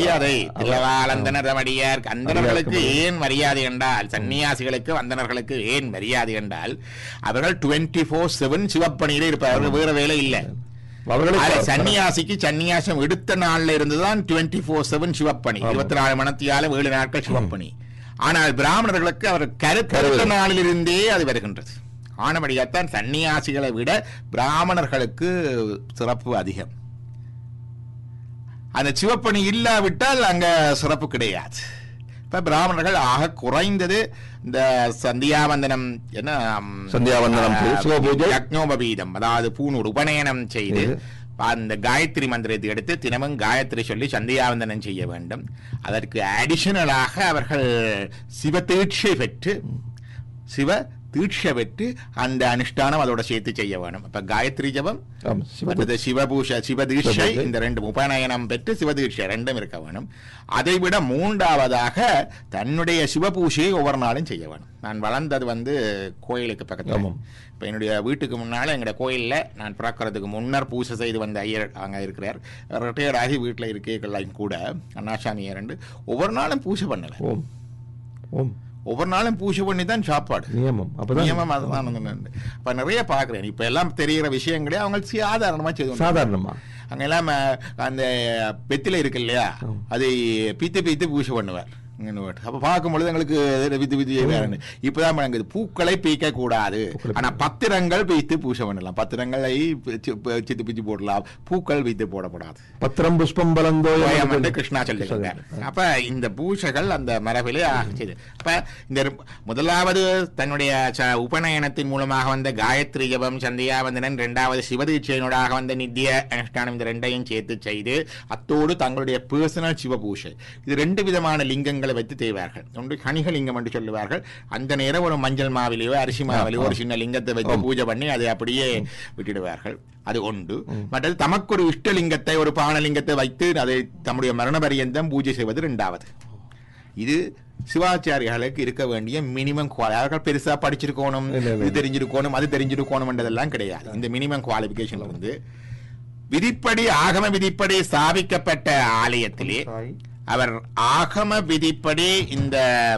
மரியாதை தில்லவாளந்தனர் அடியார் அந்தணர்களுக்கு ஏன் மரியாதை என்றால் சன்னியாசிகளுக்கு அந்தணர்களுக்கு ஏன் மரியாதை என்றால் அவர்கள் டுவெண்ட்டி ஃபோர் செவன் சிவப்பணியில இருப்பார்கள் வேற வேலை இல்லை அவர்களை அது சன்னியாசிக்கு சன்னியாசம் எடுத்த நாள்ல இருந்துதான் டுவெண்ட்டி ஃபோர் செவன் சிவப்பணி இருபத்தி நாலு மணத்தியால ஏழு நாட்கள் சிவப்பணி ஆனால் பிராமணர்களுக்கு அவர் கருத்தறுத்த நாளிலிருந்தே அது வருகின்றது ஆனபடியாத்தான் சன்னியாசிகளை விட பிராமணர்களுக்கு சிறப்பு அதிகம் அந்த சிவப்பணி இல்லாவிட்டால் அங்க சிறப்பு கிடையாது இப்ப பிராமணர்கள் ஆக குறைந்தது இந்த சந்தியாவந்தனம் என்ன ம், சந்தியாவந்தனம் செய்து, ஆ, சிவபூஜை. யக்ஞோபவீதம் அதாவது பூணூர் உபநயனம் செய்து அந்த காயத்ரி மந்திரத்தை எடுத்து தினமும் காயத்ரி சொல்லி சந்தியாவந்தனம் செய்ய வேண்டும் அதற்கு அடிஷனலாக அவர்கள் சிவ தீட்சை பெற்று சிவ தீட்சை பெற்று அந்த அனுஷ்டானம் அதோட சேர்த்து செய்ய வேணும் அப்ப காயத்ரி ஜபம் ஆமா, சிவ- மற்றது சிவபூஷ சிவதீட்சை சிவபூஜை. இந்த ரெண்டு உபநயனம் பெற்று சிவதீட்சை ரெண்டும் இருக்க வேணும் அதைவிட மூன்றாவதாக தன்னுடைய சிவபூஷையை ஒவ்வொரு நாளும் செய்ய வேணும் நான் வளர்ந்தது வந்து கோயிலுக்கு பக்கத்தில் ஆமாம். இப்போ என்னுடைய வீட்டுக்கு முன்னால் எங்களுடைய கோயிலில் நான் பிறக்கிறதுக்கு முன்னர் பூஜை செய்து வந்த ஐயர் அங்கே இருக்கிறார் ரிட்டையர்ட் ஆகி வீட்டில் இருக்கேக்கெல்லாம் கூட அண்ணாசாமி ரெண்டு ஒவ்வொரு நாளும் பூஜை பண்ணலை ஓம் ஓம் ஒவ்வொரு நாளும் பூஜை பண்ணி தான் சாப்பாடு நியமம் அப்பதான் நியமம் அதுதான் வந்து இப்ப நிறைய பாக்குறேன் இப்ப எல்லாம் தெரிகிற விஷயங்களே அவங்க சாதாரணமா செய்து கொண்டு சாதாரணமா அங்க எல்லாம் அஹ், அந்த பெத்தில இருக்கு இல்லையா அதை பித்து பித்து பூஜை பண்ணுவார் இங்கன்னு போட்டு. அப்ப பார்க்கும் பொழுது எங்களுக்கு வித்து வித்து வேறன்னு இப்பதான் வழங்குது பூக்களை பீக்க கூடாது ஆனா பத்திரங்கள் பீத்து பூஜை பண்ணலாம் பத்திரங்களை பிச்சு- சித்து பிச்சு போடலாம் பூக்கள் வைத்து போடக்கூடாது பத்திரம் புஷ்பம் பலந்தோ கோயம் வந்து கிருஷ்ணா சொல்லுகிறார் அப்ப இந்த பூஜைகள் அந்த மரபிலே ஆகிச்சது அப்ப இந்த ரு- முதலாவது தன்னுடைய ச- உபநயனத்தின் மூலமாக வந்த காயத்ரி ஜபம் சந்தியாவந்தனன் இரண்டாவது சிவதீட்சையினூடாக வந்த நித்திய அனுஷ்டானம் இந்த ரெண்டையும் சேர்த்து செய்து அத்தோடு தங்களுடைய பர்சனல் சிவ பூஜை இது ரெண்டு விதமான லிங்கங்களை வைத்து செய்வார்கள் ஒன்று கணிகலிங்கம் என்று சொல்லுவார்கள் அந்த நேரம் ஒரு மஞ்சள் மாவிலையோ அரிசி மாவிலையோ ஒரு சின்ன லிங்கத்தை வைத்து பூஜை பண்ணி அதை அப்படியே விட்டுடுவார்கள் அது ஒன்று மற்றது தமக்கு ஒரு இஷ்டலிங்கத்தை ஒரு பானலிங்கத்தை வைத்து அதை தம்முடைய மரண பரியந்தம் பூஜை செய்வது இரண்டாவது இது சிவாச்சாரியாளுக்கு இருக்க வேண்டிய மினிமம் அவர்கள் பெருசா படிச்சிருக்கணும் இல்ல, இல்ல. இது தெரிஞ்சிருக்கணும் அது தெரிஞ்சிருக்கணும்ன்றதெல்லாம் கிடையாது இந்த மினிமம் குவாலிபிகேஷன் வந்து விதிப்படி ஆகம விதிப்படி ஸ்தாபிக்கப்பட்ட ஆலயத்திலே அவர் ஆகம விதிப்படி இந்த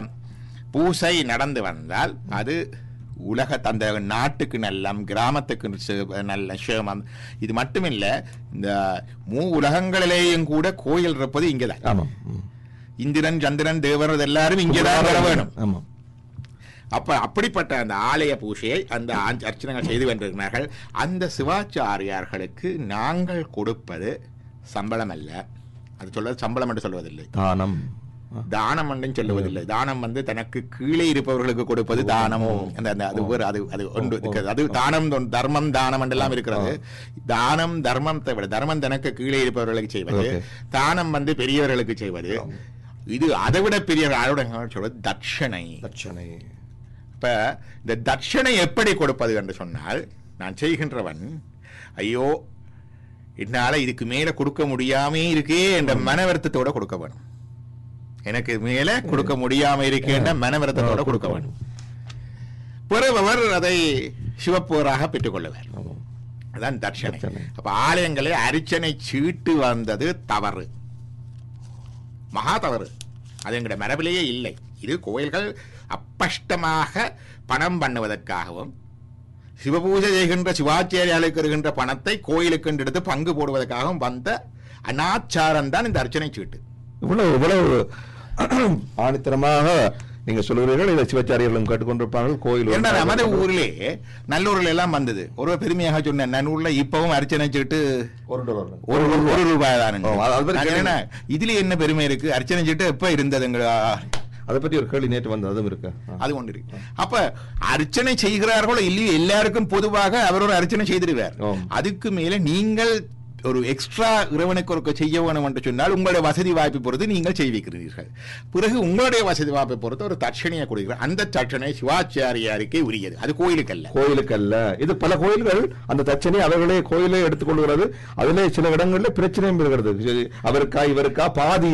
பூசை நடந்து வந்தால் அது உலக அந்த நாட்டுக்கு நல்லம் கிராமத்துக்கு சே- நல்ல சேமம் இது மட்டுமில்ல இந்த மூ உலகங்களிலேயும் கூட கோயில் இருப்பது இங்கதான் ஆமாம் ம். இந்திரன் சந்திரன் தேவர் இது எல்லாரும் இங்கதான் வர வேணும் ஆமாம் அப்ப அப்படிப்பட்ட அந்த ஆலய பூஜையை அந்த ஆஞ்ச- அர்ச்சனைகள் செய்து கொண்டிருக்கிறார்கள் அந்த சிவாச்சாரியார்களுக்கு நாங்கள் கொடுப்பது சம்பளம் அல்ல அது சொல்வது சம்பளம் என்று சொல்வதில்லை தானம் தானம் என்றும் சொல்லுவதில்லை தானம் வந்து தனக்கு கீழே இருப்பவர்களுக்கு கொடுப்பது தானம் அந்த அந்த அது ஒரு அது அது ஒன்று இருக்கிறது. அது தானம் தொ- தர்மம் தானம் என்றெல்லாம் இருக்கிறது தானம் தர்மத்தை விட தர்மம் தனக்கு கீழே இருப்பவர்களுக்கு செய்வது Okay. தானம் வந்து பெரியவர்களுக்கு செய்வது இது அதை விட பெரிய அதோட சொல்வது தட்சணை தட்சணை இப்ப இந்த தட்சணை எப்படி கொடுப்பது என்று சொன்னால் நான் செய்கின்றவன் ஐயோ என்னால இதுக்கு மேல கொடுக்க முடியாமே இருக்கே என்ற மன வருத்தத்தோட கொடுக்க வேணும் எனக்கு மேல கொடுக்க முடியாம இருக்கே என்ற மன வருத்தத்தோட கொடுக்க வேணும் பிறவர் அதை சிவப்போராக பெற்றுக்கொள்ளுவார் ஆமாம் அதான் தட்சணை தட்சணை. அப்ப ஆலயங்களில் அரிச்சனை சீட்டு வந்தது தவறு மகா தவறு அது எங்களுடைய மரபிலேயே இல்லை இது கோயில்கள் அப்பஷ்டமாக பணம் பண்ணுவதற்காகவும் சிவபூஜை செய்கின்ற சிவாச்சாரியாளுக்கு இருக்கின்ற பணத்தை கோயிலுக்கு என்று எடுத்து பங்கு போடுவதற்காகவும் வந்த அனாச்சாரம் தான் இந்த அர்ச்சனை சீட்டு இவ்வளவு இவ்வளவு ஆணித்தரமாக நீங்க சொல்கிறீர்கள் இதை சிவாச்சாரியர்களும் கேட்டுக்கொண்டிருப்பார்கள் கோயில் ஏன்னா நமது ஊரிலே நல்லூர்ல எல்லாம் வந்தது ஒரு பெருமையாக சொன்னேன் நல்லூர்ல இப்பவும் அர்ச்சனை சீட்டு ஒரு டாலர் ஒரு ஒரு- ஒரு ரூபாய் தான் ஓ, அது- அது பத்தி என்ன இதுல என்ன பெருமை இருக்கு அர்ச்சனை சீட்டு எப்ப இருந்ததுங்களா அதை பத்தி ஒரு கேள்வி நேற்று வந்தது அதுவும் இருக்கு ஆ. அது ஒன்று இருக்கு அப்ப அர்ச்சனை செய்கிறார்களோ இல்லையோ எல்லாருக்கும் பொதுவாக அவர் ஒரு அர்ச்சனை செய்திருவார் ஆம். அதுக்கு மேல நீங்கள் ஒரு எக்ஸ்ட்ரா இறைவனுக்கு ஒரு செய்ய வேணும் என்று சொன்னால் உங்களுடைய வசதி வாய்ப்பை பொறுத்து நீங்கள் செய்விக்கிறீர்கள் பிறகு உங்களுடைய வசதி வாய்ப்பை பொறுத்து ஒரு தட்சணையை கொடுக்கிறீர்கள் அந்த தட்சணை சிவாச்சாரியாருக்கே உரியது அது கோயிலுக்கு அல்ல கோயிலுக்கு அல்ல இது பல கோயில்கள் அந்த தட்சணை அவர்களே கோயிலே எடுத்துக்கொள்கிறது அதிலே சில இடங்கள்ல பிரச்சனையும் இருக்கிறது இது அவருக்கா இவருக்கா பாதியா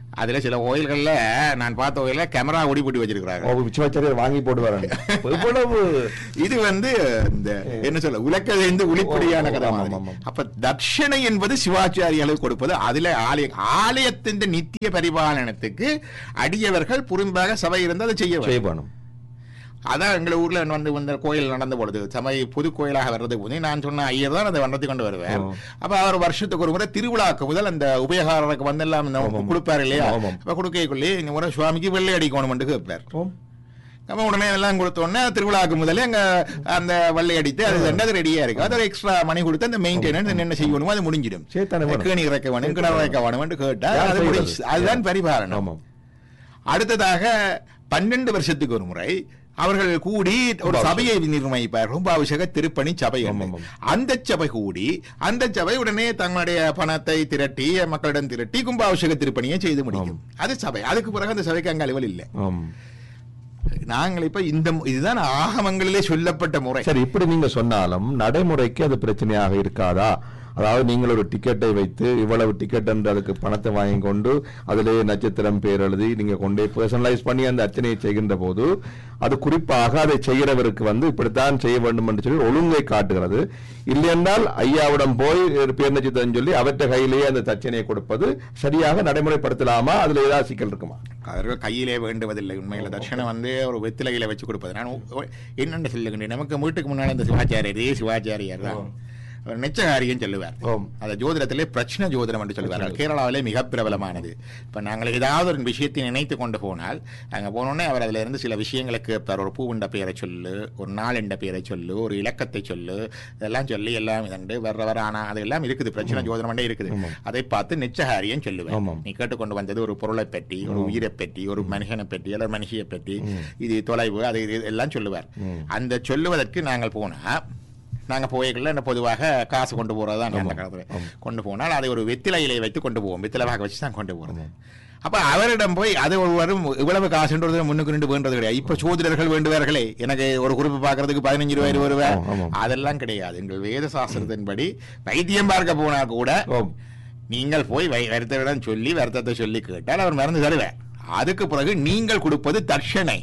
அதுல சில கோயில்கள்ல நான் பார்த்த கோயில்ல கேமரா ஒடி போட்டு வச்சிருக்கிறாங்க ஓ, சிவாச்சாரியார் வாங்கி போட்டு வரேன் இவ்வளவு இது வந்து இந்த என்ன சொல்ல உலக்கதைந்து உளிப்படியான ஓ, கதை ஆமாம், மாதிரி. ஆமாம். அப்ப தட்சணை என்பது சிவாச்சாரியாளுக்கு கொடுப்பது அதுல ஆலய ஆலயத்தின் நித்திய பரிபாலனத்துக்கு அடியவர்கள் புறம்பாக சபை இருந்து அதை செய்ய வேண்டும். செய்யணும் அதான் எங்க ஊர்ல வந்து இந்த கோயில் நடந்த பொழுது சபை புது கோயிலாக வர்றதுக்கு முன்னே நான் சொன்ன ஐயர் தான் அதை வண்டத்தை கொண்டு வருவேன் ஓ. அப்ப அவர் வருஷத்துக்கு ஒரு முறை திருவிழாக்கு முதல் அந்த உபயோகாரருக்கு வந்து எல்லாம் இந்த ஆமாம். கொடுப்பாரு இல்லையா ஆமாம். அப்ப கொடுக்கக்குள்ளே இந்த முறை சுவாமிக்கு வெள்ளை அடிக்கணும் கேட்பார் ஓம். நம்ம உடனே எல்லாம் கொடுத்த உடனே திருவிழாக்கு முதல்ல அங்க அந்த வள்ளி அடித்து அது ரெண்டாவது ரெடியா இருக்கு அது எக்ஸ்ட்ரா மணி கொடுத்து அந்த மெயின்டெனன்ஸ் என்ன செய்யணுமோ அது முடிஞ்சிடும் சேத்தானே வேணும். கேணி இறக்க வேணும் கிணறு இறக்க வேணும் கேட்டா யார் அது செய்வது? முடிஞ்சு அதுதான் பரிபாலனம் ஆமாம் அடுத்ததாக பன்னெண்டு வருஷத்துக்கு ஒரு முறை அவர்கள் கூடி ஒரு கும்பாபிஷேகம். சபையை நிர்ணயிப்பார் கும்பாபிஷேக திருப்பணி சபை என்று. ஆமாம், ஆமாம். அந்த சபை கூடி அந்த சபை உடனே தங்களுடைய பணத்தை திரட்டி மக்களிடம் திரட்டி கும்பாபிஷேக திருப்பணியை செய்து முடிக்கும் அது சபை அதுக்கு பிறகு அந்த சபைக்கு அங்க அலுவல் இல்லை ஆம். நாங்கள் இப்ப இந்த இதுதான் ஆகமங்களிலே சொல்லப்பட்ட முறை சரி இப்படி நீங்க சொன்னாலும் நடைமுறைக்கு அது பிரச்சனையாக இருக்காதா அதாவது நீங்கள் ஒரு டிக்கெட்டை வைத்து இவ்வளவு டிக்கெட் என்று அதுக்கு பணத்தை வாங்கி கொண்டு அதிலேயே நட்சத்திரம் பேர் எழுதி நீங்க கொண்டே பர்சனலைஸ் பண்ணி அந்த அர்ச்சனையை செய்கின்ற போது அது குறிப்பாக அதை செய்கிறவருக்கு வந்து இப்படித்தான் செய்ய வேண்டும் என்று சொல்லி ஒழுங்கை காட்டுகிறது இல்லையென்றால் ஐயாவிடம் போய் ஒரு பேர் நட்சத்திரம் சொல்லி அவற்றை கையிலேயே அந்த தட்சணையை கொடுப்பது சரியாக நடைமுறைப்படுத்தலாமா அதுல ஏதாவது சிக்கல் இருக்குமா அவர்கள் கையிலே வேண்டுவதில்லை உண்மையில தட்சணம் வந்து ஒரு வெத்திலையில வச்சு கொடுப்பது நான் ஒ- ஒ- என்னென்னு சொல்லுகின்றேன் நமக்கு வீட்டுக்கு முன்னாடி இந்த சிவாச்சாரியர் இதே சிவாச்சாரியார் தான் அவர் நிச்சகாரியம் சொல்லுவார் ஆம். அந்த ஜோதிடத்திலே பிரச்சனை ஜோதிடம் என்று சொல்லுவார்கள் கேரளாவிலே மிக பிரபலமானது இப்ப நாங்கள் ஏதாவது ஒரு விஷயத்தை நினைத்து கொண்டு போனால் அங்க போனோடனே அவர் அதுல இருந்து சில விஷயங்களை கேட்பார் ஒரு பூவுண்ட பெயரை சொல்லு ஒரு நாளெண்ட பெயரை சொல்லு ஒரு இலக்கத்தை சொல்லு இதெல்லாம் சொல்லி எல்லாம் இதண்டு வர்ற வர ஆனா அதெல்லாம் இருக்குது பிரச்சனை ஜோதிடம் இருக்குது அதை பார்த்து நிச்சகாரியம் சொல்லுவேன் ஆமாம். நீ கேட்டுக்கொண்டு வந்தது ஒரு பொருளை பற்றி ஒரு உயிரை பற்றி ஒரு மனுஷனை பற்றி அல்லது மனுஷியை பற்றி இது தொலைவு அது இது எல்லாம் சொல்லுவார் அந்த சொல்லுவதற்கு நாங்கள் போனா நாங்க போய்கள்ல என்ன பொதுவாக காசு கொண்டு போறது தான் அந்த காலத்துல கொண்டு போனால் அதை ஒரு வெத்திலையிலே வைத்து கொண்டு போவோம் வெத்திலை பாக வச்சு தான் கொண்டு போறது அப்ப அவரிடம் போய் அது ஒரு வரும் இவ்வளவு காசுன்றது முன்னுக்கு நின்று வேண்டது கிடையாது இப்ப சோதிடர்கள் வேண்டுவார்களே எனக்கு ஒரு குறிப்பு பார்க்கறதுக்கு பதினஞ்சு ரூபாய் இருபது ரூபாய் ஆமாம், ஆமாம். அதெல்லாம் கிடையாது எங்கள் வேத சாஸ்திரத்தின்படி வைத்தியம் பார்க்க போனா கூட ஓம். நீங்கள் போய் வை- வருத்தரிடம் சொல்லி வருத்தத்தை சொல்லி கேட்டால் அவர் மருந்து தருவார் அதுக்கு பிறகு நீங்கள் கொடுப்பது தட்சணை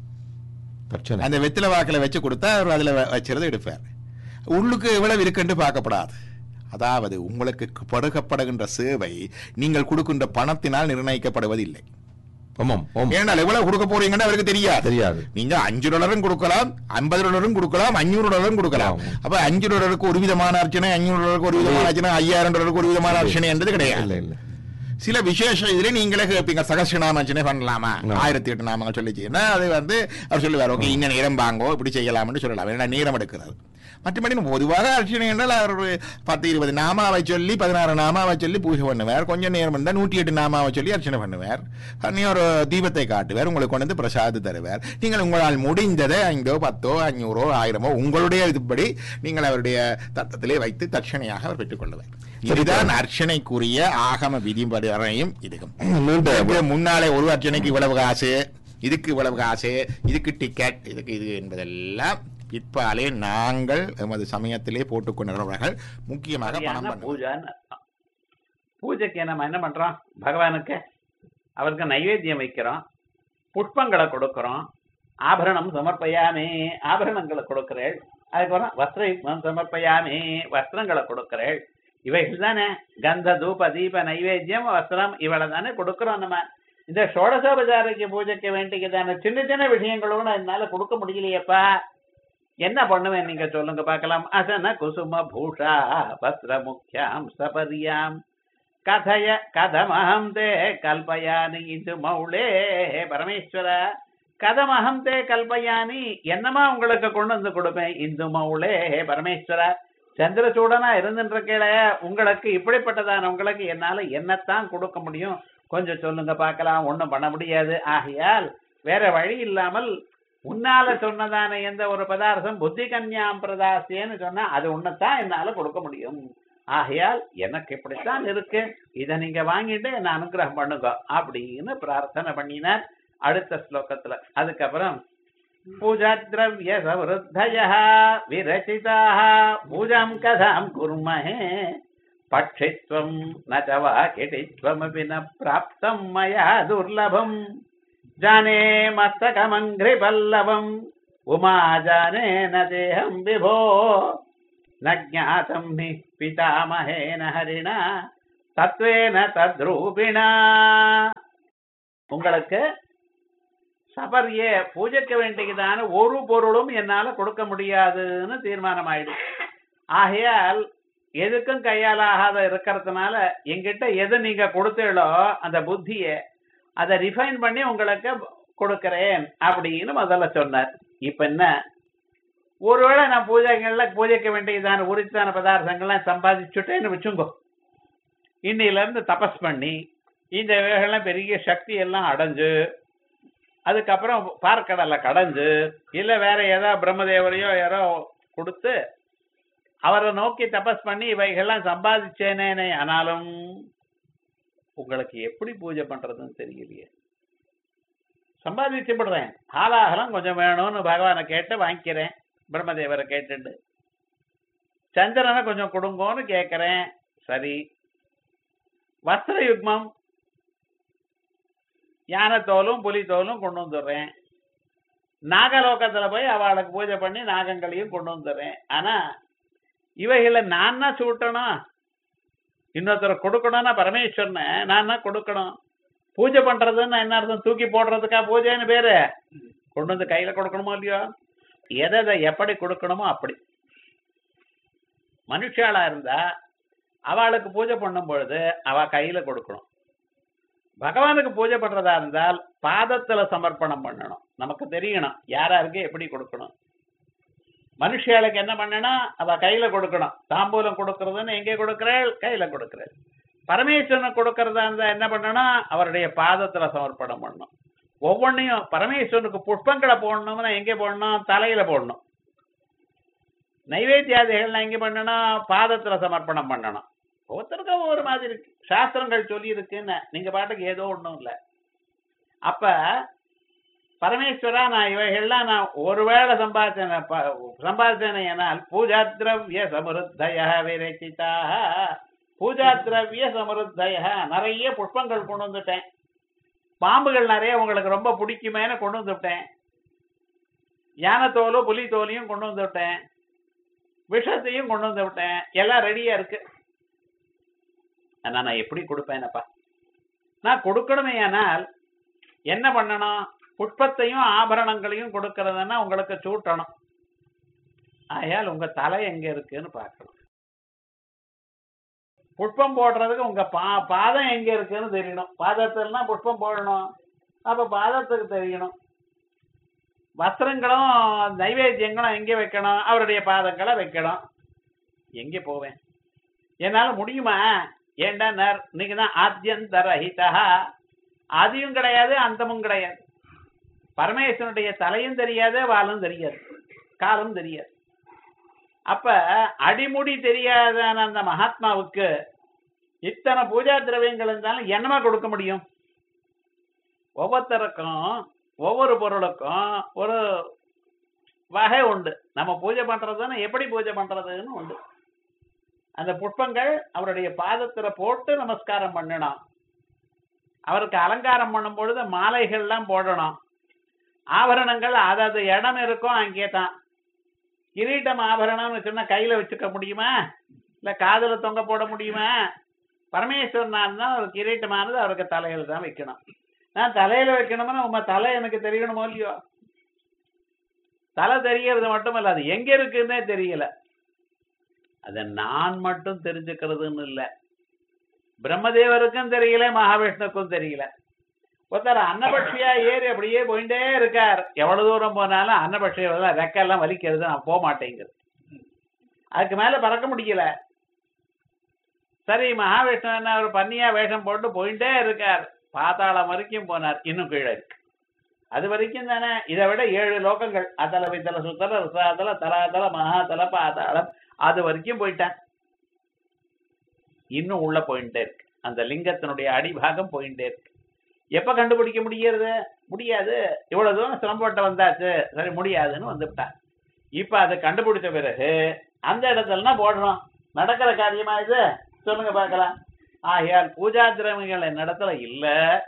பிரச்சனை அந்த வெத்தில வாக்கில வச்சு கொடுத்தா அவர் அதுல வ- வச்சிருந்து எடுப்பார் உள்ளுக்கு எவ்வளவு இருக்குன்னு பார்க்கப்படாது அதாவது உங்களுக்கு படுகப்படுகின்ற சேவை நீங்கள் கொடுக்கின்ற பணத்தினால் நிர்ணயிக்கப்படுவதில்லை ஆமாம் ஓம் ஏனால் எவ்வளவு கொடுக்க போறீங்கன்னு அவருக்கு தெரியாது தெரியாது நீங்க அஞ்சு டாலரும் கொடுக்கலாம் ஐம்பது டாலரும் கொடுக்கலாம் அஞ்சூறு டாலரும் கொடுக்கலாம் ஆமா. அப்ப அஞ்சு டாலருக்கு ஒரு விதமான அர்ச்சனை அஞ்சூறு டாலருக்கு ஒரு விதமான அர்ச்சனை ஐயாயிரம் டாலருக்கு ஒரு விதமான அர்ச்சனை என்றது இல்ல கிடையாது இல்ல சில விசேஷ இதுல நீங்களே கேட்பீங்க சகசிரநாம அர்ச்சனை பண்ணலாமா ஆமா. ஆயிரத்தி எட்டு நாமங்கள் சொல்லி செய்யணும் அது வந்து அவர் சொல்லுவார் ஓகே இன்ன நேரம் வாங்கோ இப்படி செய்யலாம்னு சொல்லலாம் ஏன்னா நேரம் எடுக்கிறது மற்றபடி பொதுவாக அர்ச்சனை என்றால் அவர் ஒரு பத்து இருபது நாமாவை சொல்லி பதினாறு நாமாவை சொல்லி பூஜை பண்ணுவார் கொஞ்சம் நேரம் இருந்தால் நூற்றி எட்டு நாமாவை சொல்லி அர்ச்சனை பண்ணுவார் பண்ணி ஒரு தீபத்தை காட்டுவார் உங்களுக்கு கொண்டு வந்து பிரசாது தருவார் நீங்கள் உங்களால் முடிந்ததை ஐந்தோ பத்தோ அஞ்சூறோ ஆயிரமோ உங்களுடைய இதுபடி நீங்கள் அவருடைய தத்தத்திலே வைத்து தட்சணையாக அவர் பெற்றுக்கொள்ளுவார் இதுதான் அர்ச்சனைக்குரிய ஆகம விதிபடி வரையும் இதுக்கும் நீண்ட இதுக்கு முன்னாலே ஒரு அர்ச்சனைக்கு இவ்வளவு காசு இதுக்கு இவ்வளவு காசு இதுக்கு டிக்கெட் இதுக்கு இது என்பதெல்லாம் பிற்பாலே நாங்கள் எமது சமயத்திலே போட்டுக்கொண்டவர்கள் முக்கியமாக பணம் சரியான பண்ணுவோம் பூஜைன்னு அர்த்தம் பூஜைக்கு நம்ம என்ன பண்றோம் பகவானுக்கு அவருக்கு நைவேத்தியம் வைக்கிறோம் புஷ்பங்களை கொடுக்கிறோம் ஆபரணம் சமர்ப்பயாமே ஆபரணங்களை கொடுக்கிறேள் அதுக்கப்புறம் வஸ்திரம் சமர்ப்பயாமே வஸ்திரங்களை கொடுக்கிறேள் இவைகள் தானே கந்த தூப தீப நைவேத்தியம் வஸ்திரம் இவ்வளவு தானே கொடுக்கிறோம் நம்ம இந்த ஷோடசோபசாரிக்கு பூஜைக்கு வேண்டியதான சின்ன சின்ன விஷயங்களோட என்னால கொடுக்க முடியலையேப்பா என்ன பண்ணுவேன் நீங்க சொல்லுங்க பார்க்கலாம் அசன குசும பூஷா வஸ்திர முக்கியாம் சபரியாம் கதய கதமஹம் தே கல்பயானி இது மௌளே பரமேஸ்வர கதமஹம் தே கல்பயானி என்னமா உங்களுக்கு கொண்டு வந்து கொடுப்பேன் இந்து மௌளே பரமேஸ்வர சந்திரசூடனா இருந்துருக்கேள உங்களுக்கு இப்படிப்பட்டதான உங்களுக்கு என்னால என்னத்தான் கொடுக்க முடியும் கொஞ்சம் சொல்லுங்க பார்க்கலாம் ஒண்ணும் பண்ண முடியாது ஆகையால் வேற வழி இல்லாமல் உன்னால சொன்னதான எந்த ஒரு பதார்த்தம் புத்தி கன்யாம் பிரதாசியன்னு சொன்னா அது உன்னைத்தான் என்னால கொடுக்க முடியும் ஆகையால் எனக்கு இப்படித்தான் இருக்கு இத நீங்க வாங்கிட்டு என்ன அனுகிரகம் பண்ணுங்க அப்படின்னு பிரார்த்தனை பண்ணினார் அடுத்த ஸ்லோகத்துல அதுக்கப்புறம் பூஜா திரவிய சவருத்தய விரச்சிதாக பூஜாம் கதாம் குர்மஹே பட்சித்வம் ந ச வா கிட்டித்வமபி ந பிராப்தம் மயா துர்லபம் ஜானே மஸ்தகமங்கிரி பல்லவம் உமா ஜானே ந தேகம் விபோ ந ஜாதம் ஹி பிதாமகேன ஹரிணா தத்வேன தத்ரூபிணா உங்களுக்கு சபரிய பூஜைக்க வேண்டியதான ஒரு பொருளும் என்னால கொடுக்க முடியாதுன்னு தீர்மானம் ஆயிடுச்சு ஆகையால் எதுக்கும் கையாலாகாத இருக்கிறதுனால எங்கிட்ட எது நீங்க கொடுத்தீங்களோ அந்த புத்திய அதை ரிஃபைன் பண்ணி உங்களுக்கு கொடுக்கிறேன் அப்படின்னு முதல்ல சொன்னார் இப்ப என்ன ஒருவேளை நான் பூஜைகள்ல பூஜைக்க வேண்டியதான உரித்தான பதார்த்தங்கள்லாம் சம்பாதிச்சுட்டேன்னு வச்சுங்கோ இன்னையில இருந்து தபஸ் பண்ணி இந்த வேகெல்லாம் பெரிய சக்தி எல்லாம் அடைஞ்சு அதுக்கப்புறம் பார்க்கடலை கடைஞ்சு இல்ல வேற ஏதோ பிரம்மதேவரையோ யாரோ கொடுத்து அவரை நோக்கி தபஸ் பண்ணி இவைகள்லாம் சம்பாதிச்சேனே ஆனாலும் உங்களுக்கு எப்படி பூஜை பண்றதுன்னு தெரியலையே சம்பாதிச்சுப்படுறேன் ஆலாகலம் கொஞ்சம் வேணும்னு பகவானை கேட்டு வாங்கிக்கிறேன் பிரம்மதேவரை கேட்டுட்டு சந்திரனை கொஞ்சம் கொடுங்கோன்னு கேட்கிறேன் சரி வஸ்திர யுக்மம் யானை தோலும் புலி தோலும் கொண்டு வந்துடுறேன் நாகலோகத்துல போய் அவளுக்கு பூஜை பண்ணி நாகங்களையும் கொண்டு வந்துடுறேன் ஆனா இவைகளை நான் தான் சூட்டணும் இன்னொருத்தர் கொடுக்கணும்னா பரமேஸ்வரனை நான் தான் கொடுக்கணும் பூஜை பண்றதுன்னு என்ன அர்த்தம் தூக்கி போடுறதுக்கா பூஜைன்னு பேரு கொண்டு வந்து கையில கொடுக்கணுமோ இல்லையோ எதை எதை எப்படி கொடுக்கணுமோ அப்படி மனுஷாளா இருந்தா அவளுக்கு பூஜை பண்ணும் பொழுது அவ கையில கொடுக்கணும் பகவானுக்கு பூஜை பண்றதா இருந்தால் பாதத்துல சமர்ப்பணம் பண்ணணும் நமக்கு தெரியணும் யாராருக்கு எப்படி கொடுக்கணும் மனுஷியாளுக்கு என்ன பண்ணணும் அவ கையில கொடுக்கணும் தாம்பூலம் கொடுக்கறதுன்னு எங்கே கொடுக்கறாள் கையில கொடுக்கறாள் பரமேஸ்வரனுக்கு கொடுக்கறதா இருந்தா என்ன பண்ணணும் அவருடைய பாதத்துல சமர்ப்பணம் பண்ணணும் ஒவ்வொன்றையும் பரமேஸ்வரனுக்கு புஷ்பங்களை போடணும்னா எங்கே போடணும் தலையில போடணும் நைவேத்தியாதிகள்லாம் எங்க பண்ணணும் பாதத்துல சமர்ப்பணம் பண்ணணும் ஒவ்வொருத்தருக்கும் ஒவ்வொரு மாதிரி இருக்கு சாஸ்திரங்கள் சொல்லி இருக்குன்னு நீங்க பாட்டுக்கு ஏதோ ஒண்ணும் இல்ல அப்ப பரமேஸ்வரா நான் இவைகள்லாம் நான் ஒருவேளை சம்பாதிச்சேன சம்பாதிச்சேனே என்னால் பூஜா திரவிய சமருத்தய விரச்சிதா பூஜா திரவிய சமருத்தய நிறைய புஷ்பங்கள் கொண்டு வந்துட்டேன் பாம்புகள் நிறைய உங்களுக்கு ரொம்ப பிடிக்குமேன்னு கொண்டு வந்துவிட்டேன் யானை தோலும் புலி தோலையும் கொண்டு வந்துவிட்டேன் விஷத்தையும் கொண்டு வந்து விட்டேன் எல்லாம் ரெடியா இருக்கு ஆனா நான் எப்படி கொடுப்பேனப்பா நான் கொடுக்கணுமே ஆனால் என்ன பண்ணணும் புஷ்பத்தையும் ஆபரணங்களையும் கொடுக்கறதுன்னா உங்களுக்கு சூட்டணும் ஆயால் உங்க தலை எங்க இருக்குன்னு பார்க்கணும் புஷ்பம் போடுறதுக்கு உங்க பா பாதம் எங்க இருக்குன்னு தெரியணும் பாதத்துலனா புஷ்பம் போடணும் அப்ப பாதத்துக்கு தெரியணும் வஸ்திரங்களும் நைவேத்தியங்களும் எங்கே வைக்கணும் அவருடைய பாதங்களை வைக்கணும் எங்கே போவேன் என்னால முடியுமா ஏண்டா நர் நீங்க தான் ஆத்தியந்தரஹிதா ஆதியும் கிடையாது அந்தமும் கிடையாது பரமேஸ்வரனுடைய தலையும் தெரியாது வாலும் தெரியாது காலும் தெரியாது அப்ப அடிமுடி தெரியாத அந்த மகாத்மாவுக்கு இத்தனை பூஜா திரவியங்கள் இருந்தாலும் என்னமா கொடுக்க முடியும் ஒவ்வொருத்தருக்கும் ஒவ்வொரு பொருளுக்கும் ஒரு வகை உண்டு நம்ம பூஜை பண்றதுன்னு எப்படி பூஜை பண்றதுன்னு உண்டு அந்த புஷ்பங்கள் அவருடைய பாதத்துல போட்டு நமஸ்காரம் பண்ணணும் அவருக்கு அலங்காரம் பண்ணும் பொழுது மாலைகள்லாம் போடணும் ஆபரணங்கள் அதாவது இடம் இருக்கும் அங்கே தான் கிரீட்டம் ஆபரணம்னு சொன்னா கையில வச்சுக்க முடியுமா இல்ல காதுல தொங்க போட முடியுமா பரமேஸ்வரன் தான் ஒரு கிரீட்டமானது அவருக்கு தலையில தான் வைக்கணும் நான் தலையில வைக்கணும்னா உங்க தலை எனக்கு தெரியணுமோ இல்லையோ தலை தெரியறது மட்டும் இல்ல அது எங்க இருக்குன்னே தெரியல அத நான் மட்டும் தெரிஞ்சுக்கிறதுன்னு இல்ல பிரம்மதேவருக்கும் தெரியல மகாவிஷ்ணுக்கும் தெரியல ஒருத்தர் அன்னபட்சியா ஏறி அப்படியே போயிட்டே இருக்கார் எவ்வளவு தூரம் போனாலும் அன்னபட்சியெல்லாம் ரெக்கெல்லாம் வலிக்கிறது நான் போக மாட்டேங்கிறது அதுக்கு மேல பறக்க முடியல சரி மகாவிஷ்ணு என்ன ஒரு பன்னியா வேஷம் போட்டு போயிட்டே இருக்கார் பாதாளம் வரைக்கும் போனார் இன்னும் கீழே இருக்கு அது வரைக்கும் தானே இதை விட ஏழு லோகங்கள் அதல வித்தல சுத்தல ரிசாதல தலாதல மகாதல பாதாளம் அது வரைக்கும் போயிட்டேன் இன்னும் உள்ள போயிட்டே இருக்கு அந்த லிங்கத்தினுடைய அடிபாகம் போயிட்டே இருக்கு எப்ப கண்டுபிடிக்க முடியறது முடியாது இவ்வளவு தூரம் சிரமப்பட்டு வந்தாச்சு சரி முடியாதுன்னு வந்துவிட்டான் இப்ப அதை கண்டுபிடிச்ச பிறகு அந்த இடத்துலனா போடுறோம் நடக்கிற காரியமா இது சொல்லுங்க பார்க்கலாம் ஆகையால் பூஜா திரவியங்கள் என்னிடத்துல இல்ல